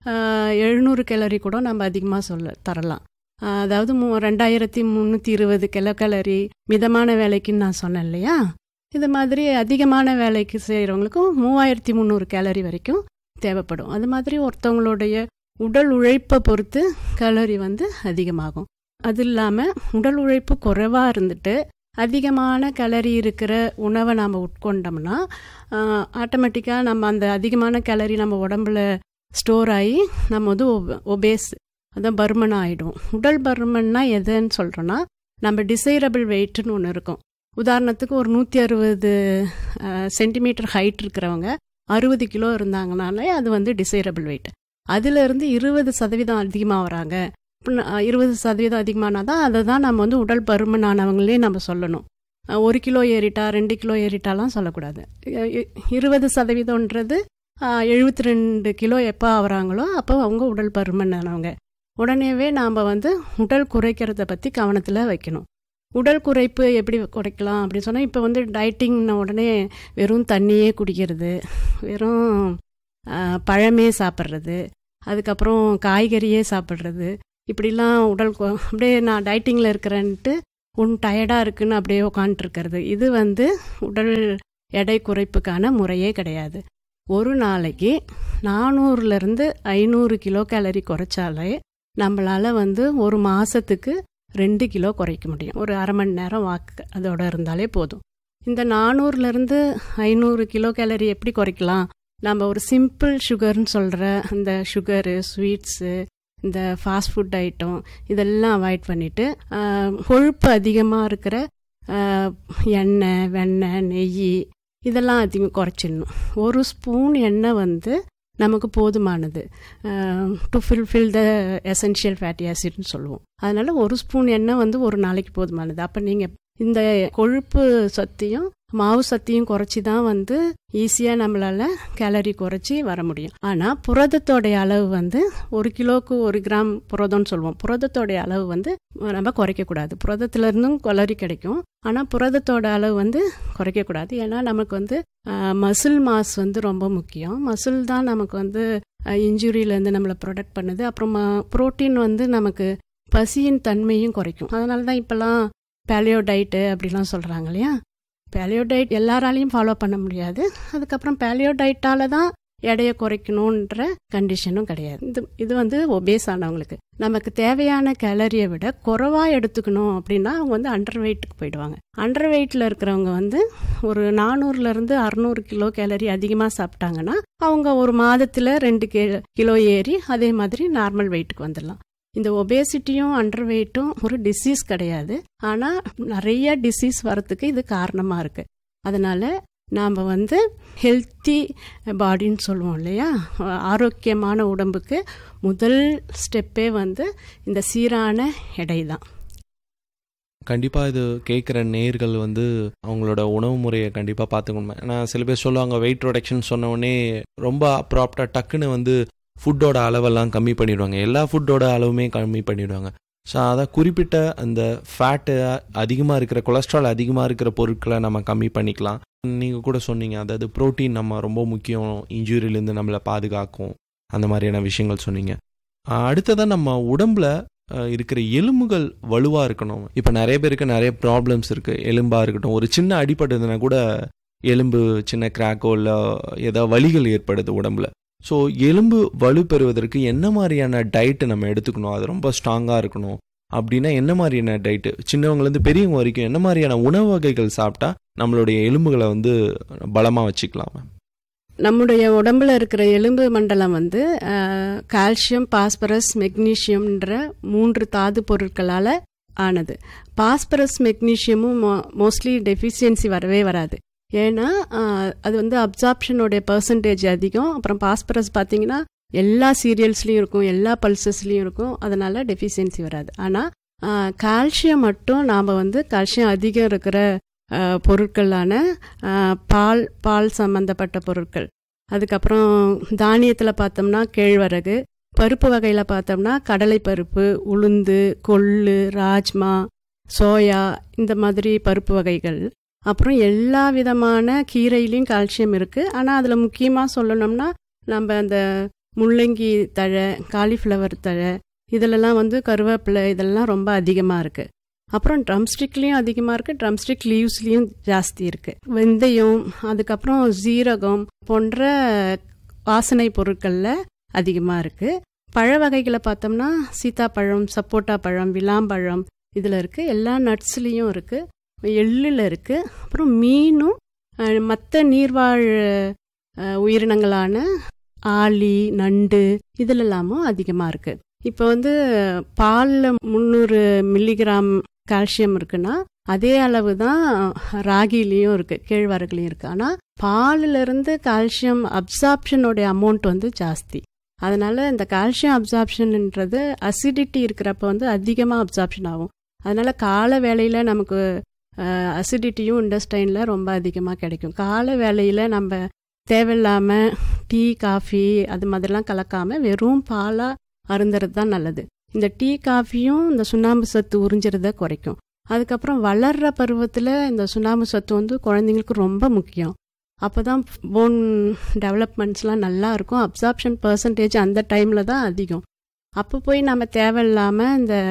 Speaker 3: எழுநூறு கேலரி கூட நம்ம அதிகமாக சொல்ல தரலாம் ஆஹ் அதாவது மூ ரெண்டாயிரத்தி முந்நூற்றி இருபது கிலோ கேலரி மிதமான வேலைக்குன்னு நான் சொன்னேன் இல்லையா இது மாதிரி அதிகமான வேலைக்கு செய்கிறவங்களுக்கும் மூவாயிரத்தி முந்நூறு கேலரி வரைக்கும் தேவைப்படும் அது மாதிரி ஒருத்தவங்களுடைய உடல் உழைப்பை பொறுத்து கலோரி வந்து அதிகமாகும் அது இல்லாமல் உடல் உழைப்பு குறைவாக இருந்துட்டு அதிகமான கலரி இருக்கிற உணவை நாம் உட்கொண்டோம்னா ஆட்டோமேட்டிக்காக நம்ம அந்த அதிகமான கலரி நம்ம உடம்புல ஸ்டோர் ஆகி நம்ம வந்து ஒபேஸ் அதான் பருமன் ஆகிடும் உடல் பருமன்னா எதுன்னு சொல்கிறோன்னா நம்ம டிசைரபிள் வெயிட்னு ஒன்று இருக்கும் உதாரணத்துக்கு ஒரு நூற்றி அறுபது சென்டிமீட்டர் ஹைட் இருக்கிறவங்க அறுபது கிலோ இருந்தாங்கனாலே அது வந்து டிசைரபிள் வெயிட் அதிலிருந்து இருபது சதவீதம் அதிகமாக வராங்க இருபது சதவீதம் அதிகமானா தான் அதை தான் நம்ம வந்து உடல் பருமனானவங்களே நம்ம சொல்லணும் அஹ் ஒரு கிலோ ஏறிட்டா ரெண்டு கிலோ ஏறிட்டாலாம் சொல்லக்கூடாது இ- இ- இருபது சதவீதம்ன்றது எழுபத்தி ரெண்டு கிலோ எப்போ ஆகுறாங்களோ அப்போ அவங்க உடல் பருமனானவங்க உடனேவே நாம் வந்து உடல் குறைக்கிறத பற்றி கவனத்தில் வைக்கணும் உடல் குறைப்பு எப்படி குறைக்கலாம் அப்படின்னு சொன்னால் இப்போ வந்து டயட்டிங்ன உடனே வெறும் தண்ணியே குடிக்கிறது வெறும் ஆஹ், பழமே சாப்பிட்றது அதுக்கப்புறம் காய்கறியே சாப்பிட்றது இப்படிலாம் உடல் கு- அப்படியே நான் டயட்டிங்கில் இருக்கிறேன்ட்டு உன் டயர்டாக இருக்குன்னு அப்படியே உட்காந்துருக்கிறது இது வந்து உடல் எடை குறைப்புக்கான முறையே கிடையாது ஒரு நாளைக்கு நானூறுலேருந்து ஐநூறு கிலோ கேலரி குறைச்சாலே நம்மளால் வந்து ஒரு மாதத்துக்கு ரெண்டு கிலோ குறைக்க முடியும் ஒரு அரை மணி நேரம் வாக்கு அதோட இருந்தாலே போதும் இந்த நானூறுலேருந்து ஐநூறு கிலோ கேலரி எப்படி குறைக்கலாம் நம்ம ஒரு சிம்பிள் சுகர்னு சொல்கிற அந்த சுகரு ஸ்வீட்ஸு இந்த ஃபாஸ்ட் ஃபுட் ஐட்டம் இதெல்லாம் அவாய்ட் பண்ணிவிட்டு கொழுப்பு அதிகமாக இருக்கிற ஆஹ், எண்ணெய் வெண்ணெய் நெய் இதெல்லாம் அதிகம் குறைச்சிடணும் ஒரு ஸ்பூன் எண்ணெய் வந்து நமக்கு போதுமானது to fulfil the essential fatty ஆசிட்னு சொல்லுவோம் அதனால ஒரு ஸ்பூன் எண்ணெய் வந்து ஒரு நாளைக்கு போதுமானது அப்போ நீங்கள் இந்த கொழுப்பு சத்தையும் மாவு சத்தையும் குறைச்சி தான் வந்து ஈஸியாக நம்மளால கேலரி குறைச்சி வர முடியும் ஆனால் புரதத்தோடைய அளவு வந்து ஒரு கிலோவுக்கு ஒரு கிராம் புரதம்னு சொல்லுவோம் புரதத்தோடைய அளவு வந்து நம்ம குறைக்கக்கூடாது புரதத்துல இருந்தும் கலரி கிடைக்கும் ஆனால் புரதத்தோட அளவு வந்து குறைக்கக்கூடாது ஏன்னா நமக்கு வந்து மசில் மாஸ் வந்து ரொம்ப முக்கியம் மசில் தான் நமக்கு வந்து இன்ஜுரியிலேருந்து நம்மளை ப்ரொடெக்ட் பண்ணுது அப்புறமா புரோட்டீன் வந்து நமக்கு பசியின் தன்மையும் குறைக்கும் அதனால தான் இப்போல்லாம் பேலியோ டயட்டு அப்படிலாம் சொல்கிறாங்க இல்லையா பேலியோ டயட் எல்லாராலையும் ஃபாலோ பண்ண முடியாது அதுக்கப்புறம் பேலியோ டயட்டால தான் எடையை குறைக்கணுன்ற கண்டிஷனும் கிடையாது இது இது வந்து ஒபேஸ் ஆனவங்களுக்கு நமக்கு தேவையான கேலரியை விட குறைவாக எடுத்துக்கணும் அப்படின்னா அவங்க வந்து அண்டர் வெயிட்டுக்கு போயிடுவாங்க அண்டர் வெயிட்டில் இருக்கிறவங்க வந்து ஒரு நானூறுலேருந்து அறநூறு கிலோ கேலரி அதிகமாக சாப்பிட்டாங்கன்னா அவங்க ஒரு மாதத்தில் ரெண்டு கி கிலோ ஏறி அதே மாதிரி நார்மல் வெயிட்டுக்கு வந்துடலாம் இந்த ஒபேசிட்டியும் அண்டர் வெயிட்டும் ஒரு டிசீஸ் கிடையாது ஆனால் நிறைய டிசீஸ் வரத்துக்கு இது காரணமாக இருக்குது அதனால நாம் வந்து ஹெல்த்தி பாடின்னு சொல்லுவோம் இல்லையா ஆரோக்கியமான உடம்புக்கு முதல் ஸ்டெப்பே வந்து இந்த சீரான எடை தான்
Speaker 1: கண்டிப்பாக இது கேட்குற நேர்கள் வந்து அவங்களோட உணவு முறையை கண்டிப்பாக பார்த்துக்கணும் ஏன்னா சில பேர் சொல்லுவாங்க வெயிட் ப்ரொடக்ஷன் சொன்ன உடனே ரொம்ப ப்ராப்டாக டக்குன்னு வந்து ஃபுட்டோட அளவெல்லாம் கம்மி பண்ணிடுவாங்க எல்லா ஃபுட்டோட அளவுமே கம்மி பண்ணிடுவாங்க ஸோ அதான் குறிப்பிட்ட அந்த ஃபேட்டு அதிகமாக இருக்கிற கொலஸ்ட்ரால் அதிகமாக இருக்கிற பொருட்களை நம்ம கம்மி பண்ணிக்கலாம் நீங்கள் கூட சொன்னீங்க அதாவது ப்ரோட்டீன் நம்ம ரொம்ப முக்கியம் இன்ஜுரியிலேருந்து நம்மளை பாதுகாக்கும் அந்த மாதிரியான விஷயங்கள் சொன்னீங்க அடுத்ததான் நம்ம உடம்புல அஹ், இருக்கிற எலும்புகள் வலுவாக இருக்கணும் இப்போ நிறைய பேருக்கு நிறைய ப்ராப்ளம்ஸ் இருக்குது எலும்பாக இருக்கட்டும் ஒரு சின்ன அடிபட்டதுன்னா கூட எலும்பு சின்ன கிராக்கோ இல்லை ஏதாவது வலிகள் ஏற்படுது உடம்புல ஸோ எலும்பு வலு பெறுவதற்கு என்ன மாதிரியான டயட்டு நம்ம எடுத்துக்கணும் அது ரொம்ப ஸ்ட்ராங்காக இருக்கணும் அப்படின்னா என்ன மாதிரியான டயட்டு சின்னவங்கலேருந்து பெரியவங்க வரைக்கும் என்ன மாதிரியான உணவு வகைகள் சாப்பிட்டா நம்மளுடைய எலும்புகளை வந்து பலமாக வச்சுக்கலாம் மேம்
Speaker 3: நம்முடைய உடம்புல இருக்கிற எலும்பு மண்டலம் வந்து அஹ், கால்சியம் பாஸ்பரஸ் மெக்னீசியம்ன்ற மூன்று தாது பொருட்களால் ஆனது பாஸ்பரஸ் மெக்னீசியமும் மோஸ்ட்லி டெஃபிஷியன்சி வரவே வராது ஏன்னா அஹ், அது வந்து அப்சார்ப்ஷனோடைய பர்சன்டேஜ் அதிகம் அப்புறம் பாஸ்பரஸ் பார்த்தீங்கன்னா எல்லா சீரியல்ஸ்லேயும் இருக்கும் எல்லா பல்சஸ்லேயும் இருக்கும் அதனால டெஃபிஷியன்சி வராது ஆனால் கால்சியம் மட்டும் நாம் வந்து கால்சியம் அதிகம் இருக்கிற அஹ், பொருட்களான அஹ், பால் பால் சம்பந்தப்பட்ட பொருட்கள் அதுக்கப்புறம் தானியத்தில் பார்த்தோம்னா கேழ்வரகு பருப்பு வகையில் பார்த்தோம்னா கடலை பருப்பு உளுந்து கொள்ளு ராஜ்மா சோயா இந்த மாதிரி பருப்பு வகைகள் அப்புறம் எல்லா விதமான கீரையிலையும் கால்சியம் இருக்குது ஆனால் அதில் முக்கியமாக சொல்லணும்னா நம்ம அந்த முள்ளங்கி தழை காலிஃப்ளவர் தழை இதிலெல்லாம் வந்து கருவேப்பிலை இதெல்லாம் ரொம்ப அதிகமாக இருக்குது அப்புறம் ட்ரம்ஸ்டிக்லேயும் அதிகமாக இருக்குது ட்ரம்ஸ்டிக் லீவ்ஸ்லேயும் ஜாஸ்தி இருக்குது வெந்தயம் அதுக்கப்புறம் ஜீரகம் போன்ற வாசனை பொருட்களில் அதிகமாக இருக்குது பழ வகைகளை பார்த்தோம்னா சீத்தாப்பழம் சப்போட்டா பழம் விளாம்பழம் இதில் இருக்குது எல்லா நட்ஸ்லேயும் இருக்குது எள்ளில் இருக்குது அப்புறம் மீனும் மற்ற நீர்வாழ் அஹ், உயிரினங்களான ஆளி நண்டு இதிலெல்லாமும் அதிகமாக இருக்குது இப்போ வந்து பாலில் முந்நூறு மில்லிகிராம் கால்சியம் இருக்குன்னா அதே அளவு தான் ராகிலையும் இருக்குது கேழ்வரகுலையும் இருக்குது ஆனால் பாலிலிருந்து கால்சியம் அப்சார்ப்ஷனோடைய அமௌண்ட் வந்து ஜாஸ்தி அதனால இந்த கால்சியம் அப்சார்ப்ஷன்ன்றது அசிடிட்டி இருக்கிறப்ப வந்து அதிகமாக அப்சார்ப்ஷன் ஆகும் அதனால கால வேளையில் நமக்கு அசிடிட்டியும் இண்டஸ்டைனில் ரொம்ப அதிகமாக கிடைக்கும் கால வேளையில் நம்ம தேவையில்லாமல் டீ காஃபி அது மாதிரிலாம் கலக்காமல் வெறும் பாலாக அருந்துறது தான் நல்லது இந்த டீ காஃபியும் இந்த சுண்ணாம்பு சத்து உறிஞ்சிறத குறைக்கும் அதுக்கப்புறம் வளர்ற பருவத்தில் இந்த சுண்ணாம்பு சத்து வந்து குழந்தைங்களுக்கு ரொம்ப முக்கியம் அப்போ தான் போன் டெவலப்மெண்ட்ஸ்லாம் நல்லா இருக்கும் அப்சார்ப்ஷன் பர்சன்டேஜ் அந்த டைமில் தான் அதிகம் அப்போ போய் நம்ம தேவையில்லாமல் இந்த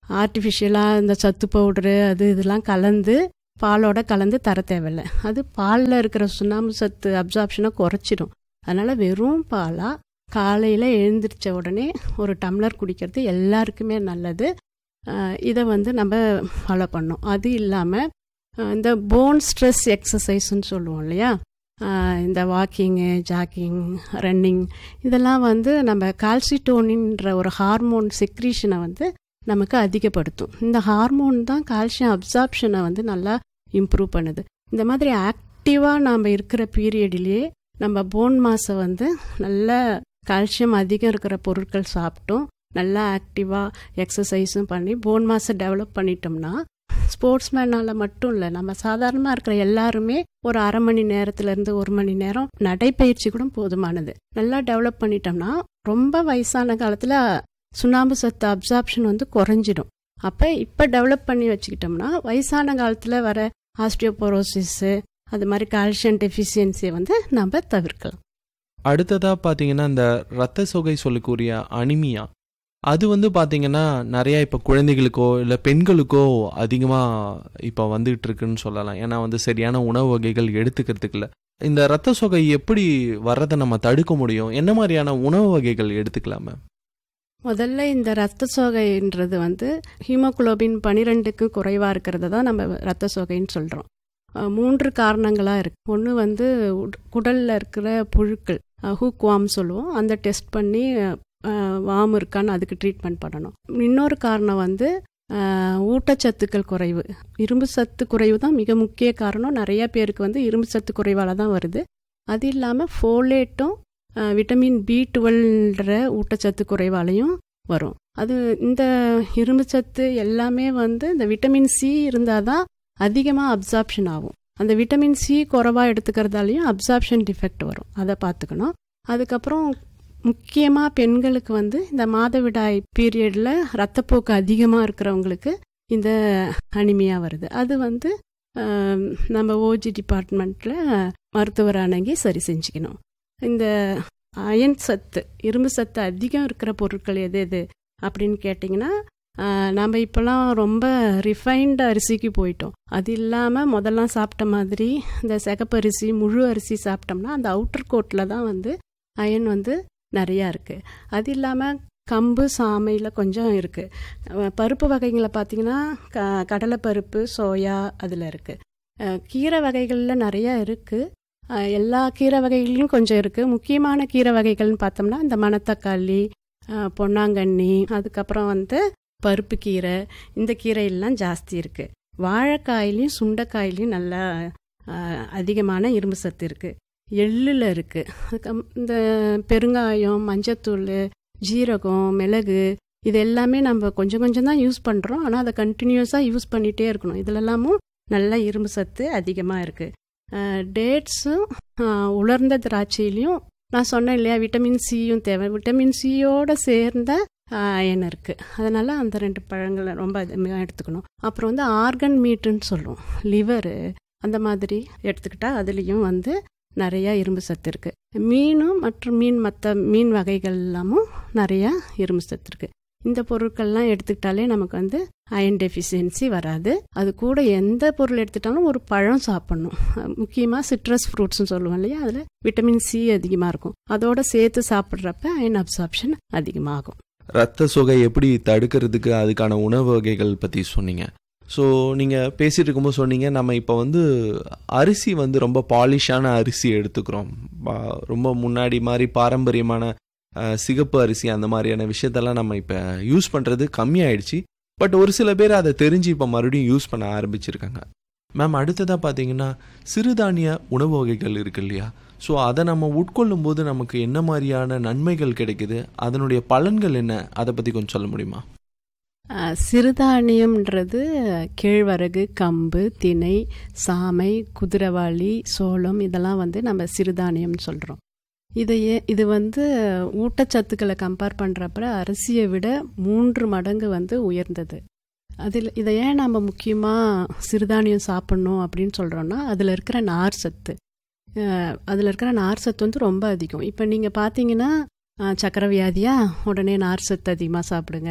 Speaker 3: ஆர்டிஃபிஷியலாக இந்த சத்து பவுடரு அது இதெல்லாம் கலந்து பாலோட கலந்து தர தேவையில்ல அது பாலில் இருக்கிற சுண்ணாம்பு சத்து அப்சார்ப்ஷனை குறைச்சிடும் அதனால் வெறும் பாலாக காலையில் எழுந்திரிச்ச உடனே ஒரு டம்ளர் குடிக்கிறது எல்லாருக்குமே நல்லது அஹ் இதை வந்து நம்ம ஃபாலோ பண்ணோம் அது இல்லாமல் இந்த போன் ஸ்ட்ரெஸ் எக்ஸசைஸ்ன்னு சொல்லுவோம் இல்லையா அஹ் இந்த வாக்கிங்கு ஜாக்கிங் ரன்னிங் இதெல்லாம் வந்து நம்ம கால்சிட்டோனின்ற ஒரு ஹார்மோன் செக்ரீஷனை வந்து நமக்கு அதிகப்படுத்தும் இந்த ஹார்மோன் தான் கால்சியம் அப்சார்ப்ஷனை வந்து நல்லா இம்ப்ரூவ் பண்ணுது இந்த மாதிரி ஆக்டிவாக நாம் இருக்கிற பீரியட்லேயே நம்ம போன் மாஸை வந்து நல்ல கால்சியம் அதிகம் இருக்கிற பொருட்கள் சாப்பிட்டோம் நல்லா ஆக்டிவாக எக்ஸசைஸும் பண்ணி போன் மாஸை டெவலப் பண்ணிட்டோம்னா ஸ்போர்ட்ஸ் மேனால் மட்டும் இல்லை நம்ம சாதாரணமாக இருக்கிற எல்லாருமே ஒரு அரை மணி நேரத்துலேருந்து ஒரு மணி நேரம் நடைப்பயிற்சி கூட போதுமானது நல்லா டெவலப் பண்ணிட்டோம்னா ரொம்ப வயசான காலத்தில் சுண்ணாம்பு சத்து அப்சார்ப்ஷன் வந்து குறைஞ்சிடும் அப்போ இப்போ டெவலப் பண்ணி வச்சுக்கிட்டோம்னா வயசான காலத்தில் வர ஆஸ்டியோபோரோசிஸு அது மாதிரி கால்சியம் டெஃபிஷியன்சியை வந்து நம்ம தவிர்க்கலாம்
Speaker 1: அடுத்ததாக பார்த்தீங்கன்னா இந்த ரத்த சொகை சொல்லக்கூடிய அனிமியா அது வந்து பார்த்தீங்கன்னா நிறையா இப்போ குழந்தைகளுக்கோ இல்லை பெண்களுக்கோ அதிகமாக இப்போ வந்துகிட்டு இருக்குன்னு சொல்லலாம் ஏன்னா வந்து சரியான உணவு வகைகள் எடுத்துக்கிறதுக்கு இல்லை இந்த ரத்த சொகை எப்படி வர்றதை நம்ம தடுக்க முடியும் என்ன மாதிரியான உணவு வகைகள் எடுத்துக்கலாமே
Speaker 3: முதல்ல இந்த ரத்த சோகைன்றது வந்து ஹீமோகுளோபின் பனிரெண்டுக்கு குறைவாக இருக்கிறத தான் நம்ம ரத்த சோகைன்னு சொல்கிறோம் மூன்று காரணங்களாக இருக்கு ஒன்று வந்து குடலில் இருக்கிற புழுக்கள் ஹூக் வாம் சொல்லுவோம் அந்த டெஸ்ட் பண்ணி வாம் இருக்கான்னு அதுக்கு ட்ரீட்மெண்ட் பண்ணணும் இன்னொரு காரணம் வந்து ஊட்டச்சத்துக்கள் குறைவு இரும்பு சத்து குறைவு தான் மிக முக்கிய காரணம் நிறைய பேருக்கு வந்து இரும்பு சத்து குறைவால் தான் வருது அது இல்லாமல் ஃபோலேட்டும் விட்டமின் பி டுவெல்ன்ற ஊட்டச்சத்து குறைவாலையும் வரும் அது இந்த இரும்பு சத்து எல்லாமே வந்து இந்த விட்டமின் சி இருந்தால் தான் அதிகமாக அப்சார்ப்ஷன் ஆகும் அந்த விட்டமின் சி குறைவாக எடுத்துக்கிறதாலையும் அப்சார்ப்ஷன் டிஃபெக்ட் வரும் அதை பார்த்துக்கணும் அதுக்கப்புறம் முக்கியமாக பெண்களுக்கு வந்து இந்த மாதவிடாய் பீரியடில் ரத்தப்போக்கு அதிகமாக இருக்கிறவங்களுக்கு இந்த அனிமியா வருது அது வந்து நம்ம ஓஜி டிபார்ட்மெண்ட்டில் மருத்துவர் அணங்கி சரி செஞ்சுக்கணும் இந்த அயன் சத்து இரும்பு சத்து அதிகம் இருக்கிற பொருட்கள் எது எது அப்படின்னு கேட்டிங்கன்னா நம்ம இப்போலாம் ரொம்ப ரிஃபைன்டு அரிசிக்கு போயிட்டோம் அது இல்லாமல் முதல்லாம் சாப்பிட்ட மாதிரி இந்த சிகப்பரிசி முழு அரிசி சாப்பிட்டோம்னா அந்த அவுட்டர் கோட்டில் தான் வந்து அயன் வந்து நிறையா இருக்குது அது இல்லாமல் கம்பு சாமையில் கொஞ்சம் இருக்குது பருப்பு வகைகளை பார்த்திங்கன்னா க கடலைப்பருப்பு சோயா அதில் இருக்குது கீரை வகைகளில் நிறையா இருக்குது எல்லா கீரை வகைகள்லையும் கொஞ்சம் இருக்குது முக்கியமான கீரை வகைகள்னு பார்த்தோம்னா இந்த மணத்தக்காளி பொன்னாங்கண்ணி அதுக்கப்புறம் வந்து பருப்பு கீரை இந்த கீரையெல்லாம் ஜாஸ்தி இருக்குது வாழைக்காயிலையும் சுண்டைக்காயிலையும் நல்லா அதிகமான இரும்பு சத்து இருக்குது எள்ளில் இருக்குது அதுக்கு இந்த பெருங்காயம் மஞ்சத்தூள் ஜீரகம் மிளகு இது எல்லாமே நம்ம கொஞ்சம் கொஞ்சம் தான் யூஸ் பண்ணுறோம் ஆனால் அதை கண்டினியூஸாக யூஸ் பண்ணிகிட்டே இருக்கணும் இதிலெல்லாமும் நல்ல இரும்பு சத்து அதிகமாக இருக்குது டேட்ஸும் உலர்ந்த திராட்சையிலையும் நான் சொன்னேன் இல்லையா விட்டமின் சியும் தேவை விட்டமின் சியோட சேர்ந்த அயன் இருக்குது அதனால் அந்த ரெண்டு பழங்களை ரொம்ப அதிகமாக எடுத்துக்கணும் அப்புறம் வந்து ஆர்கன் மீட்டுன்னு சொல்லுவோம் லிவரு அந்த மாதிரி எடுத்துக்கிட்டால் அதுலேயும் வந்து நிறையா இரும்பு சத்து இருக்குது மீனும் மற்றும் மீன் மற்ற மீன் வகைகள் எல்லாமும் நிறையா இரும்பு சத்து இருக்குது இந்த பொருட்கள்லாம் எடுத்துக்கிட்டாலே நமக்கு வந்து அயன் டெஃபிஷியன்சி வராது அது கூட எந்த பொருள் எடுத்துட்டாலும் ஒரு பழம் சாப்பிட்ணும் முக்கியமாக சிட்ரஸ் ஃப்ரூட்ஸ்னு சொல்லுவோம் இல்லையா அதில் விட்டமின் சி அதிகமாக இருக்கும் அதோட சேர்த்து சாப்பிட்றப்ப அயன் அப்சார்ப்ஷன் அதிகமாகும்
Speaker 1: ரத்த சொகை எப்படி தடுக்கிறதுக்கு அதுக்கான உணவு வகைகள் பற்றி சொன்னீங்க ஸோ நீங்கள் பேசிகிட்டு இருக்கும்போது சொன்னீங்க நம்ம இப்போ வந்து அரிசி வந்து ரொம்ப பாலிஷான அரிசி எடுத்துக்கிறோம் ரொம்ப முன்னாடி மாதிரி பாரம்பரியமான சிகப்பு அரிசி அந்த மாதிரியான விஷயத்தெல்லாம் நம்ம இப்போ யூஸ் பண்ணுறது கம்மியாயிடுச்சு பட் ஒரு சில பேர் அதை தெரிஞ்சு இப்போ மறுபடியும் யூஸ் பண்ண ஆரம்பிச்சிருக்காங்க மேம் அடுத்ததாக பார்த்தீங்கன்னா சிறுதானிய உணவு வகைகள் இருக்கு இல்லையா ஸோ அதை நம்ம உட்கொள்ளும் போது நமக்கு என்ன மாதிரியான நன்மைகள் கிடைக்குது அதனுடைய பலன்கள் என்ன அதை பற்றி கொஞ்சம் சொல்ல முடியுமா
Speaker 3: சிறுதானியம்ன்றது கேழ்வரகு கம்பு திணை சாமை குதிரவாளி சோளம் இதெல்லாம் வந்து நம்ம சிறுதானியம்னு சொல்கிறோம் இதையே இது வந்து ஊட்டச்சத்துக்களை கம்பேர் பண்ணுறப்ப அரிசியை விட மூன்று மடங்கு வந்து உயர்ந்தது அதில் இதை ஏன் நம்ம முக்கியமாக சிறுதானியம் சாப்பிட்ணும் அப்படின்னு சொல்கிறோன்னா அதில் இருக்கிற நார் சத்து அதில் இருக்கிற நார் சத்து வந்து ரொம்ப அதிகம் இப்போ நீங்கள் பார்த்தீங்கன்னா சக்கரை வியாதியா உடனே நார் சத்து அதிகமாக சாப்பிடுங்க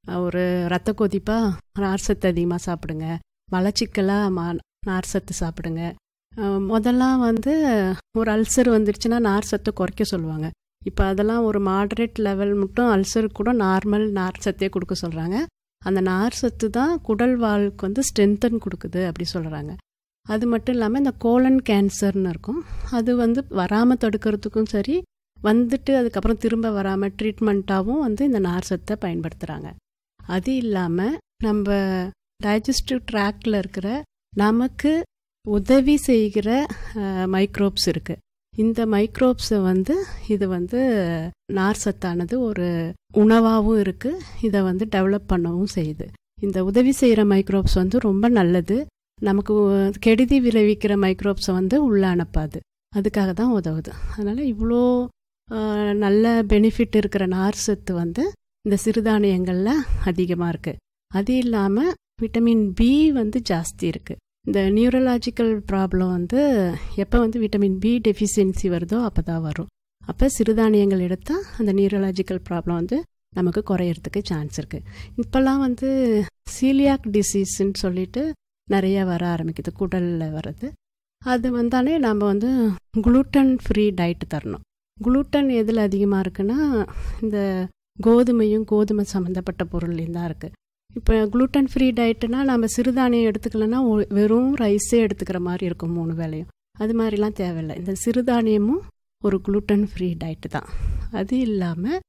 Speaker 3: ஒரு ரத்த கொதிப்பாக நார் சத்து அதிகமாக சாப்பிடுங்க மலச்சிக்கலாக மா நார் சத்து சாப்பிடுங்க அஹ் முதல்லாம் வந்து ஒரு அல்சர் வந்துடுச்சுன்னா நார் சத்தை குறைக்க சொல்லுவாங்க இப்போ அதெல்லாம் ஒரு மாடரேட் லெவல் மட்டும் அல்சருக்கு கூட நார்மல் நார் சத்தே கொடுக்க சொல்கிறாங்க அந்த நார் சத்து தான் குடல் வாளுக்கு வந்து ஸ்ட்ரென்தன் கொடுக்குது அப்படி சொல்கிறாங்க அது மட்டும் இல்லாமல் இந்த கோலன் கேன்சர்னு இருக்கும் அது வந்து வராமல் தடுக்கிறதுக்கும் சரி வந்துட்டு அதுக்கப்புறம் திரும்ப வராமல் ட்ரீட்மெண்ட்டாகவும் வந்து இந்த நார் சத்தை பயன்படுத்துகிறாங்க அது இல்லாமல் நம்ம டைஜஸ்டிவ் ட்ராக்டில் இருக்கிற நமக்கு உதவி செய்கிற மைக்ரோப்ஸ் இருக்குது இந்த மைக்ரோப்ஸை வந்து இது வந்து நார் சத்தானது ஒரு உணவாகவும் இருக்குது இதை வந்து டெவலப் பண்ணவும் செய்யுது இந்த உதவி செய்கிற மைக்ரோப்ஸ் வந்து ரொம்ப நல்லது நமக்கு கெடுதி விளைவிக்கிற மைக்ரோப்ஸை வந்து உள்ள அனுப்பாது அதுக்காக தான் உதவுது அதனால் இவ்வளோ ஆஹ், நல்ல பெனிஃபிட் இருக்கிற நார் சத்து வந்து இந்த சிறுதானியங்களில் அதிகமாக இருக்குது அது இல்லாமல் விட்டமின் பி வந்து ஜாஸ்தி இருக்குது இந்த நியூரலாஜிக்கல் ப்ராப்ளம் வந்து எப்போ வந்து விட்டமின் பி டெஃபிஷியன்சி வருதோ அப்போ தான் வரும் அப்போ சிறுதானியங்கள் எடுத்தால் அந்த நியூரலாஜிக்கல் ப்ராப்ளம் வந்து நமக்கு குறையறதுக்கு சான்ஸ் இருக்குது இப்போல்லாம் வந்து சீலியாக் டிசீஸ்ன்னு சொல்லிட்டு நிறைய வர ஆரம்பிக்குது குடலில் வர்றது அது வந்தாலே நம்ம வந்து குளூட்டன் ஃப்ரீ டயட் தரணும் குளூட்டன் எதில் அதிகமாக இருக்குன்னா இந்த கோதுமையும் கோதுமை சம்மந்தப்பட்ட பொருள்லையும் தான் இருக்குது இப்போ குளூட்டன் ஃப்ரீ டயட்டுனா நம்ம சிறுதானியம் எடுத்துக்கலன்னா ஒ- வெறும் ரைஸே எடுத்துக்கிற மாதிரி இருக்கும் மூணு வேளையும் அது மாதிரிலாம் தேவையில்லை இந்த சிறுதானியமும் ஒரு குளூட்டன் ஃப்ரீ டயட்டு தான் அது இல்லாமல்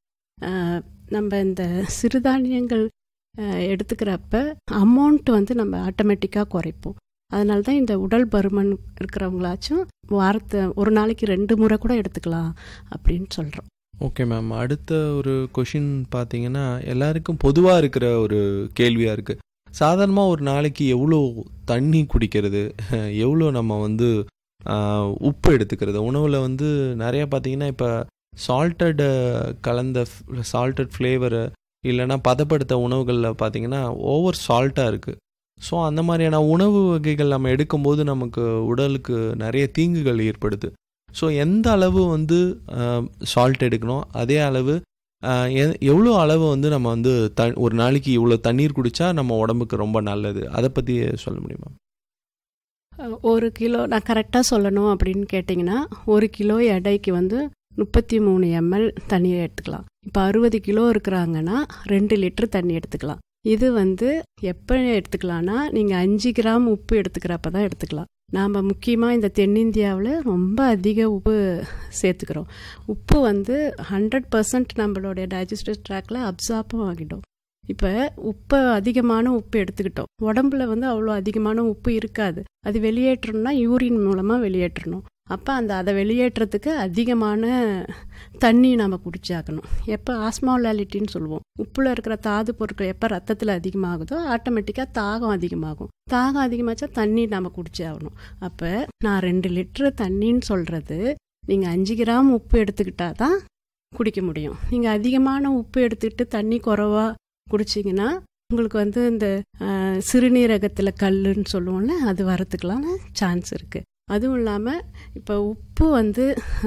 Speaker 3: நம்ம இந்த சிறுதானியங்கள் ஆஹ், எடுத்துக்கிறப்ப அமௌண்ட் வந்து நம்ம ஆட்டோமேட்டிக்காக குறைப்போம் அதனால தான் இந்த உடல் பருமன் இருக்கிறவங்களாச்சும் வாரத்தை ஒரு நாளைக்கு ரெண்டு முறை கூட எடுத்துக்கலாம் அப்படின்னு சொல்கிறோம்
Speaker 1: ஓகே மேம் அடுத்த ஒரு கொஷின் பார்த்தீங்கன்னா எல்லாருக்கும் பொதுவாக இருக்கிற ஒரு கேள்வியாக இருக்குது சாதாரணமாக ஒரு நாளைக்கு எவ்வளோ தண்ணி குடிக்கிறது எவ்வளோ நம்ம வந்து ஆஹ், உப்பு எடுத்துக்கிறது உணவில் வந்து நிறைய பார்த்தீங்கன்னா இப்போ சால்ட்டட் கலந்த சால்ட்டட் ஃப்ளேவரு இல்லைன்னா பதப்படுத்த உணவுகளில் பார்த்தீங்கன்னா ஓவர் சால்ட்டாக இருக்குது ஸோ அந்த மாதிரியான உணவு வகைகள் நம்ம எடுக்கும்போது நமக்கு உடலுக்கு நிறைய தீங்குகள் ஏற்படுது ஸோ எந்த அளவு வந்து சால்ட் எடுக்கணும் அதே அளவு ஆஹ், எ- எவ்வளோ அளவு வந்து நம்ம வந்து த ஒரு நாளைக்கு இவ்வளோ தண்ணீர் குடித்தா நம்ம உடம்புக்கு ரொம்ப நல்லது அதை பற்றி சொல்ல முடியுமா
Speaker 3: அஹ், ஒரு கிலோ நான் கரெக்டாக சொல்லணும் அப்படின்னு கேட்டிங்கன்னா ஒரு கிலோ எடைக்கு வந்து முப்பத்தி மூணு எம்எல் தண்ணியை எடுத்துக்கலாம் இப்போ அறுபது கிலோ இருக்கிறாங்கன்னா ரெண்டு லிட்டர் தண்ணி எடுத்துக்கலாம் இது வந்து எப்போ எடுத்துக்கலாம்னா நீங்கள் அஞ்சு கிராம் உப்பு எடுத்துக்கிறப்ப தான் எடுத்துக்கலாம் நாம் முக்கியமாக இந்த தென்னிந்தியாவில் ரொம்ப அதிக உப்பு சேர்த்துக்கிறோம் உப்பு வந்து ஹண்ட்ரட் பர்சன்ட் நம்மளுடைய டைஜஸ்டிவ் ட்ராக்ல அப்சார்பும் ஆகிடும் இப்போ உப்பை அதிகமான உப்பு எடுத்துக்கிட்டோம் உடம்புல வந்து அவ்வளோ அதிகமான உப்பு இருக்காது அது வெளியேற்றணும்னா யூரின் மூலமாக வெளியேற்றணும் அப்போ அந்த அதை வெளியேற்றத்துக்கு அதிகமான தண்ணி நம்ம குடிச்சாக்கணும் எப்போ ஆஸ்மாலாலிட்டின்னு சொல்லுவோம் உப்புல இருக்கிற தாது பொருட்கள் எப்போ ரத்தத்தில் அதிகமாகுதோ ஆட்டோமேட்டிக்காக தாகம் அதிகமாகும் தாகம் அதிகமாச்சா தண்ணி நம்ம குடிச்சாகணும் அப்போ நான் ரெண்டு லிட்டரு தண்ணின்னு சொல்கிறது நீங்கள் அஞ்சு கிராம் உப்பு எடுத்துக்கிட்டா தான் குடிக்க முடியும் நீங்கள் அதிகமான உப்பு எடுத்துக்கிட்டு தண்ணி குறைவா குடிச்சிங்கன்னா உங்களுக்கு வந்து இந்த ஆஹ், சிறுநீரகத்தில் கல்லுன்னு சொல்லுவோம்ல அது வரத்துக்கெல்லாம் சான்ஸ் இருக்குது அதுவும் இல்லாமல் இப்போ உப்பு வந்து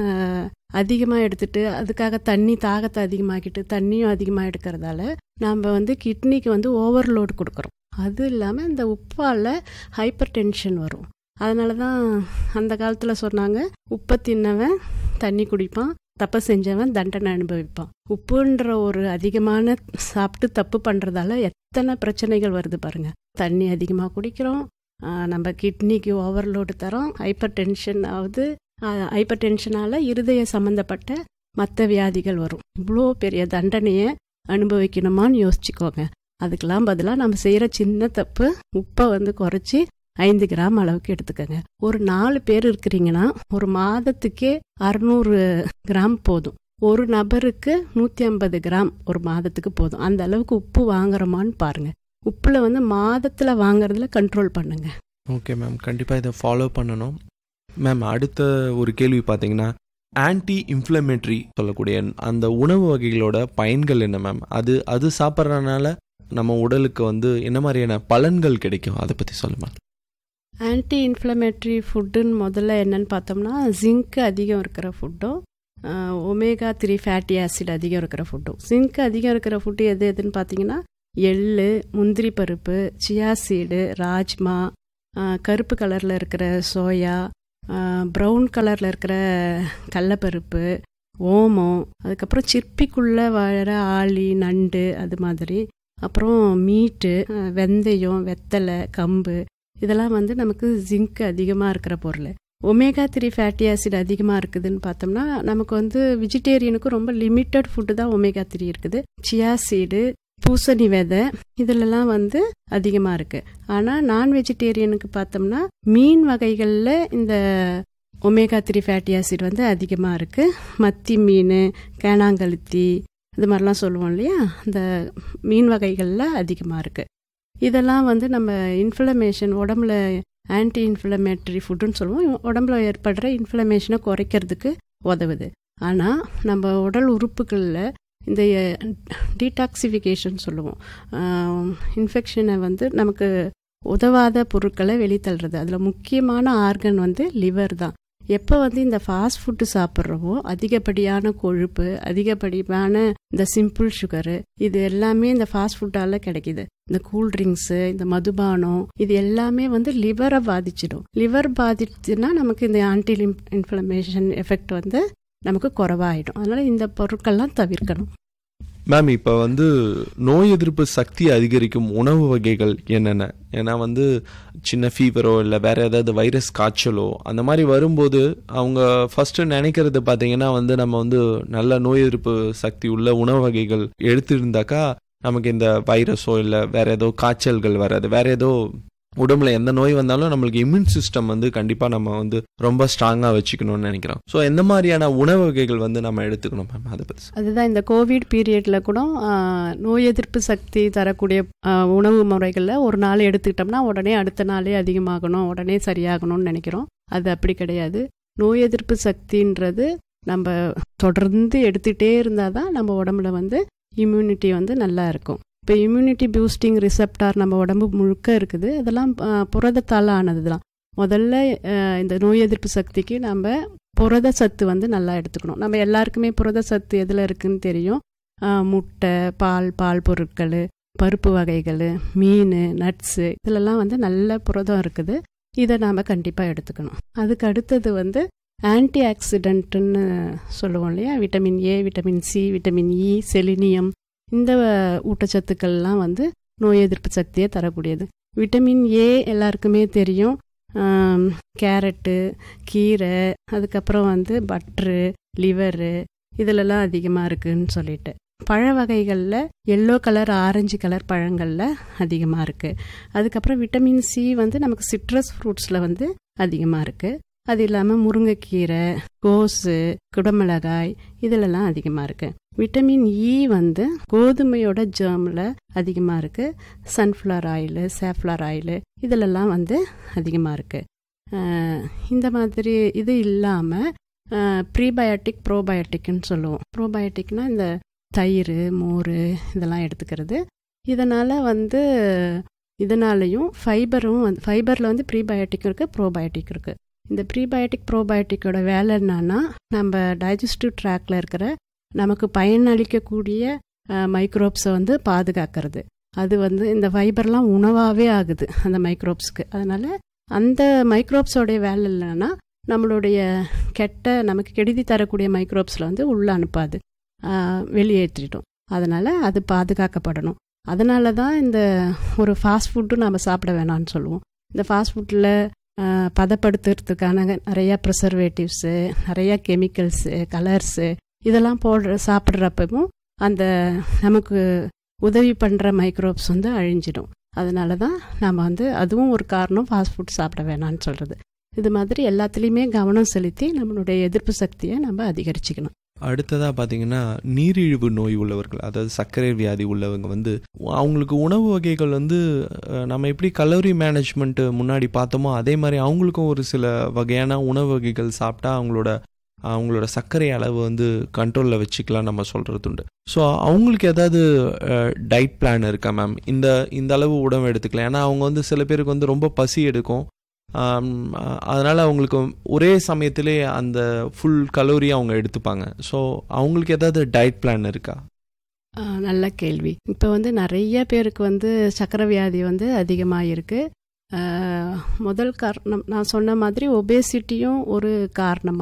Speaker 3: அதிகமாக எடுத்துட்டு அதுக்காக தண்ணி தாகத்தை அதிகமாக்கிட்டு தண்ணியும் அதிகமாக எடுக்கிறதால நாம் வந்து கிட்னிக்கு வந்து ஓவர்லோடு கொடுக்குறோம் அது இல்லாமல் இந்த உப்பால் ஹைப்பர் டென்ஷன் வரும் அதனால தான் அந்த காலத்தில் சொன்னாங்க உப்பை தின்னவன் தண்ணி குடிப்பான் தப்பை செஞ்சவன் தண்டனை அனுபவிப்பான் உப்புன்ற ஒரு அதிகமான சாப்பிட்டு தப்பு பண்ணுறதால எத்தனை பிரச்சனைகள் வருது பாருங்க தண்ணி அதிகமாக குடிக்கிறோம் ஆஹ் நம்ம கிட்னிக்கு ஓவர்லோடு தரோம் ஹைப்பர் டென்ஷன் ஆகுது ஹைப்பர் டென்ஷனால் இருதய சம்மந்தப்பட்ட மற்ற வியாதிகள் வரும் இவ்வளோ பெரிய தண்டனையை அனுபவிக்கணுமான்னு யோசிச்சுக்கோங்க அதுக்கெல்லாம் பதிலாக நம்ம செய்கிற சின்ன தப்பு உப்பை வந்து குறைச்சி ஐந்து கிராம் அளவுக்கு எடுத்துக்கோங்க ஒரு நாலு பேர் இருக்கிறீங்கன்னா ஒரு மாதத்துக்கே அறுநூறு கிராம் போதும் ஒரு நபருக்கு நூற்றி ஐம்பது கிராம் ஒரு மாதத்துக்கு போதும் அந்த அளவுக்கு உப்பு வாங்குறோமான்னு பாருங்க உப்புல வந்து மாதத்தில் வாங்குறதுல கண்ட்ரோல் பண்ணுங்க
Speaker 1: ஓகே மேம் கண்டிப்பாக இதை ஃபாலோ பண்ணணும் மேம் அடுத்த ஒரு கேள்வி பார்த்தீங்கன்னா ஆன்டி இன்ஃப்ளமேட்ரி சொல்லக்கூடிய அந்த உணவு வகைகளோட பயன்கள் என்ன மேம் அது அது சாப்பிட்றதுனால நம்ம உடலுக்கு வந்து என்ன மாதிரியான பலன்கள் கிடைக்கும் அதை பற்றி சொல்லுமா
Speaker 3: ஆன்டி இன்ஃப்ளமேட்ரி ஃபுட்டுன்னு முதல்ல என்னன்னு பார்த்தோம்னா ஜிங்க் அதிகம் இருக்கிற ஃபுட்டும் ஒமேகா த்ரீ ஃபேட்டி ஆசிட் அதிகம் இருக்கிற ஃபுட்டும் ஜிங்க் அதிகம் இருக்கிற ஃபுட்டு எது எதுன்னு பார்த்தீங்கன்னா எள்ளு முந்திரி பருப்பு சியா சீடு ராஜ்மா ஆ, கருப்பு கலரில் இருக்கிற சோயா ப்ரௌன் கலரில் இருக்கிற கடலப்பருப்பு ஓமம் அதுக்கப்புறம் சிற்பிக்குள்ளே வாழற ஆளி நண்டு அது மாதிரி அப்புறம் மீட்டு ஆ, வெந்தயம் வெத்தலை கம்பு இதெல்லாம் வந்து நமக்கு ஜிங்க் அதிகமாக இருக்கிற பொருள் ஒமேகா த்ரீ ஃபேட்டி ஆசிட் அதிகமாக இருக்குதுன்னு பார்த்தோம்னா நமக்கு வந்து வெஜிடேரியனுக்கு ரொம்ப லிமிட்டட் ஃபுட்டு தான் ஒமேகா த்ரீ இருக்குது சியா சீடு பூசணி விதை இதிலெல்லாம் வந்து அதிகமாக இருக்குது ஆனால் நான் வெஜிடேரியனுக்கு பார்த்தோம்னா மீன் வகைகளில் இந்த ஒமேகா த்ரீ ஃபேட்டி ஆசிட் வந்து அதிகமாக இருக்குது மத்தி மீன் கேனாங்கழுத்தி இது மாதிரிலாம் சொல்லுவோம் இல்லையா இந்த மீன் வகைகளில் அதிகமாக இருக்குது இதெல்லாம் வந்து நம்ம இன்ஃப்ளமேஷன் உடம்புல ஆன்டி இன்ஃப்ளமேட்டரி ஃபுட்டுன்னு சொல்லுவோம் உடம்புல ஏற்படுற இன்ஃப்ளமேஷனை குறைக்கிறதுக்கு உதவுது ஆனால் நம்ம உடல் உறுப்புகளில் இந்த டீடாக்சிஃபிகேஷன் சொல்லுவோம் இன்ஃபெக்ஷனை வந்து நமக்கு உதவாத பொருட்களை வெளித்தள்ளுறது அதில் முக்கியமான ஆர்கன் வந்து லிவர் தான் எப்போ வந்து இந்த ஃபாஸ்ட் ஃபுட்டு சாப்பிட்றோமோ அதிகப்படியான கொழுப்பு அதிகப்படியான இந்த சிம்பிள் சுகரு இது எல்லாமே இந்த ஃபாஸ்ட் ஃபுட்டால கிடைக்குது இந்த கூல் ட்ரிங்க்ஸு இந்த மதுபானம் இது எல்லாமே வந்து லிவரை பாதிச்சிடும் லிவர் பாதிச்சுன்னா நமக்கு இந்த ஆன்டி இன்ஃப்ளமேஷன் எஃபெக்ட் வந்து நமக்கு குறவாயிடும் அதனால இந்த பொருட்கள்லாம் தவிர்க்கணும்
Speaker 1: மேம் இப்போ வந்து நோய் எதிர்ப்பு சக்தி அதிகரிக்கும் உணவு வகைகள் என்னென்ன ஏன்னா வந்து சின்ன ஃபீவரோ இல்லை வேற ஏதாவது வைரஸ் காய்ச்சலோ அந்த மாதிரி வரும்போது அவங்க ஃபர்ஸ்ட் நினைக்கிறது பார்த்தீங்கன்னா வந்து நம்ம வந்து நல்ல நோய் எதிர்ப்பு சக்தி உள்ள உணவு வகைகள் எடுத்திருந்தாக்கா நமக்கு இந்த வைரஸோ இல்லை வேற ஏதோ காய்ச்சல்கள் வராது வேற ஏதோ உடம்புல எந்த நோய் வந்தாலும் நம்மளுக்கு இம்யூன் சிஸ்டம் வந்து கண்டிப்பாக நம்ம வந்து ரொம்ப ஸ்ட்ராங்காக வச்சுக்கணும்னு நினைக்கிறோம் ஸோ எந்த மாதிரியான உணவு வகைகள் வந்து நம்ம எடுத்துக்கணும் மேம் அதை பற்றி
Speaker 3: அதுதான் இந்த கோவிட் பீரியட்ல கூட ஆ, நோய் எதிர்ப்பு சக்தி தரக்கூடிய ஆ, உணவு முறைகளில் ஒரு நாள் எடுத்துக்கிட்டோம்னா உடனே அடுத்த நாளே அதிகமாகணும் உடனே சரியாகணும்னு நினைக்கிறோம் அது அப்படி கிடையாது நோய் எதிர்ப்பு சக்தின்றது நம்ம தொடர்ந்து எடுத்துகிட்டே இருந்தால் தான் நம்ம உடம்புல வந்து இம்யூனிட்டி வந்து நல்லா இருக்கும் இப்போ இம்யூனிட்டி பூஸ்டிங் ரிசப்டார் நம்ம உடம்பு முழுக்க இருக்குது அதெல்லாம் ஆ, புரதத்தால் ஆனது தான் முதல்ல ஆ, இந்த நோய் எதிர்ப்பு சக்திக்கு நம்ம புரத சத்து வந்து நல்லா எடுத்துக்கணும் நம்ம எல்லாருக்குமே புரத சத்து எதில் இருக்குன்னு தெரியும் ஆ, முட்டை பால் பால் பொருட்கள் பருப்பு வகைகள் மீன் நட்ஸு இதிலெல்லாம் வந்து நல்ல புரதம் இருக்குது இதை நாம் கண்டிப்பாக எடுத்துக்கணும் அதுக்கு அடுத்தது வந்து ஆன்டி ஆக்சிடென்ட்டுன்னு சொல்லுவோம் இல்லையா vitamin A vitamin C vitamin E selenium இந்த ஊட்டச்சத்துக்கள்லாம் வந்து நோய் எதிர்ப்பு சக்தியை தரக்கூடியது விட்டமின் ஏ எல்லாருக்குமே தெரியும் ஆம், கேரட்டு கீரை அதுக்கப்புறம் வந்து பட்ரு லிவரு இதிலெல்லாம் அதிகமாக இருக்குன்னு சொல்லிட்டு பழ வகைகளில் எல்லோ கலர் ஆரஞ்சு கலர் பழங்களில் அதிகமாக இருக்குது அதுக்கப்புறம் விட்டமின் சி வந்து நமக்கு சிட்ரஸ் ஃப்ரூட்ஸில் வந்து அதிகமாக இருக்குது அது இல்லாமல் முருங்கைக்கீரை கோஸு குடமிளகாய் இதிலெல்லாம் அதிகமாக இருக்குது விட்டமின் இ வந்து கோதுமையோட ஜேர்மில் அதிகமாக இருக்குது சன்ஃப்ளவர் ஆயிலு சேஃப்ளவர் ஆயிலு இதிலெல்லாம் வந்து அதிகமாக இருக்குது இந்த மாதிரி இது இல்லாமல் ப்ரீபயோட்டிக் ப்ரோபயோட்டிக்னு சொல்லுவோம் ப்ரோபயோட்டிக்னா இந்த தயிர் மோர் இதெல்லாம் எடுத்துக்கிறது இதனால் வந்து இதனாலையும் ஃபைபரும் வந்து ஃபைபரில் வந்து ப்ரீபயோட்டிக் இருக்குது ப்ரோபயோட்டிக் இருக்குது இந்த ப்ரீபயோட்டிக் ப்ரோபயோட்டிக்கோட வேலை என்னன்னா நம்ம டைஜஸ்டிவ் ட்ராக்ல இருக்கிற நமக்கு பயனளிக்கக்கூடிய மைக்ரோப்ஸை வந்து பாதுகாக்கிறது அது வந்து இந்த ஃபைபர்லாம் உணவாகவே ஆகுது அந்த மைக்ரோப்ஸ்க்கு அதனால் அந்த மைக்ரோப்ஸோடைய வேலை இல்லைன்னா நம்மளுடைய கெட்ட நமக்கு கெடுதி தரக்கூடிய மைக்ரோப்ஸில் வந்து உள்ளே அனுப்பாது ஆஹ் வெளியேற்றிட்டோம் அதனால் அது பாதுகாக்கப்படணும் அதனால தான் இந்த ஒரு ஃபாஸ்ட் ஃபுட்டும் நம்ம சாப்பிட வேணாம்னு சொல்லுவோம் இந்த ஃபாஸ்ட் ஃபுட்டில் பதப்படுத்துறதுக்கான நிறையா ப்ரிசர்வேட்டிவ்ஸு நிறையா கெமிக்கல்ஸு கலர்ஸு இதெல்லாம் போடுற சாப்பிட்றப்பவும் அந்த நமக்கு உதவி பண்ணுற மைக்ரோப்ஸ் வந்து அழிஞ்சிடும் அதனால தான் நாம் வந்து அதுவும் ஒரு காரணம் ஃபாஸ்ட் ஃபுட் சாப்பிட வேணாம்னு சொல்கிறது இது மாதிரி எல்லாத்துலேயுமே கவனம் செலுத்தி நம்மளுடைய எதிர்ப்பு சக்தியை நம்ம அதிகரிச்சுக்கணும்
Speaker 1: அடுத்ததாக பார்த்தீங்கன்னா நீரிழிவு நோய் உள்ளவர்கள் அதாவது சர்க்கரை வியாதி உள்ளவங்க வந்து அவங்களுக்கு உணவு வகைகள் வந்து அஹ், நம்ம எப்படி கலோரி மேனேஜ்மெண்ட்டு முன்னாடி பார்த்தோமோ அதே மாதிரி அவங்களுக்கும் ஒரு சில வகையான உணவு வகைகள் சாப்பிட்டா அவங்களோட அவங்களோட சர்க்கரை அளவு வந்து கண்ட்ரோலில் வச்சுக்கலாம் நம்ம சொல்கிறது உண்டு ஸோ அவங்களுக்கு ஏதாவது டயட் பிளான் இருக்கா மேம் இந்த இந்த அளவு உணவு எடுத்துக்கலாம் ஏன்னா அவங்க வந்து சில பேருக்கு வந்து ரொம்ப பசி எடுக்கும் ஆம், அ- அதனால அவங்களுக்கு ஒரே சமயத்திலே அந்த ஃபுல் கலோரி அவங்க எடுத்துப்பாங்க ஸோ அவங்களுக்கு ஏதாவது டயட் பிளான் இருக்கா
Speaker 3: ஆ, நல்ல கேள்வி இப்போ வந்து நிறைய பேருக்கு வந்து சக்கரை வியாதி வந்து அதிகமாக இருக்குது முதல் காரணம் நான் சொன்ன மாதிரி ஒபேசிட்டியும் ஒரு காரணம்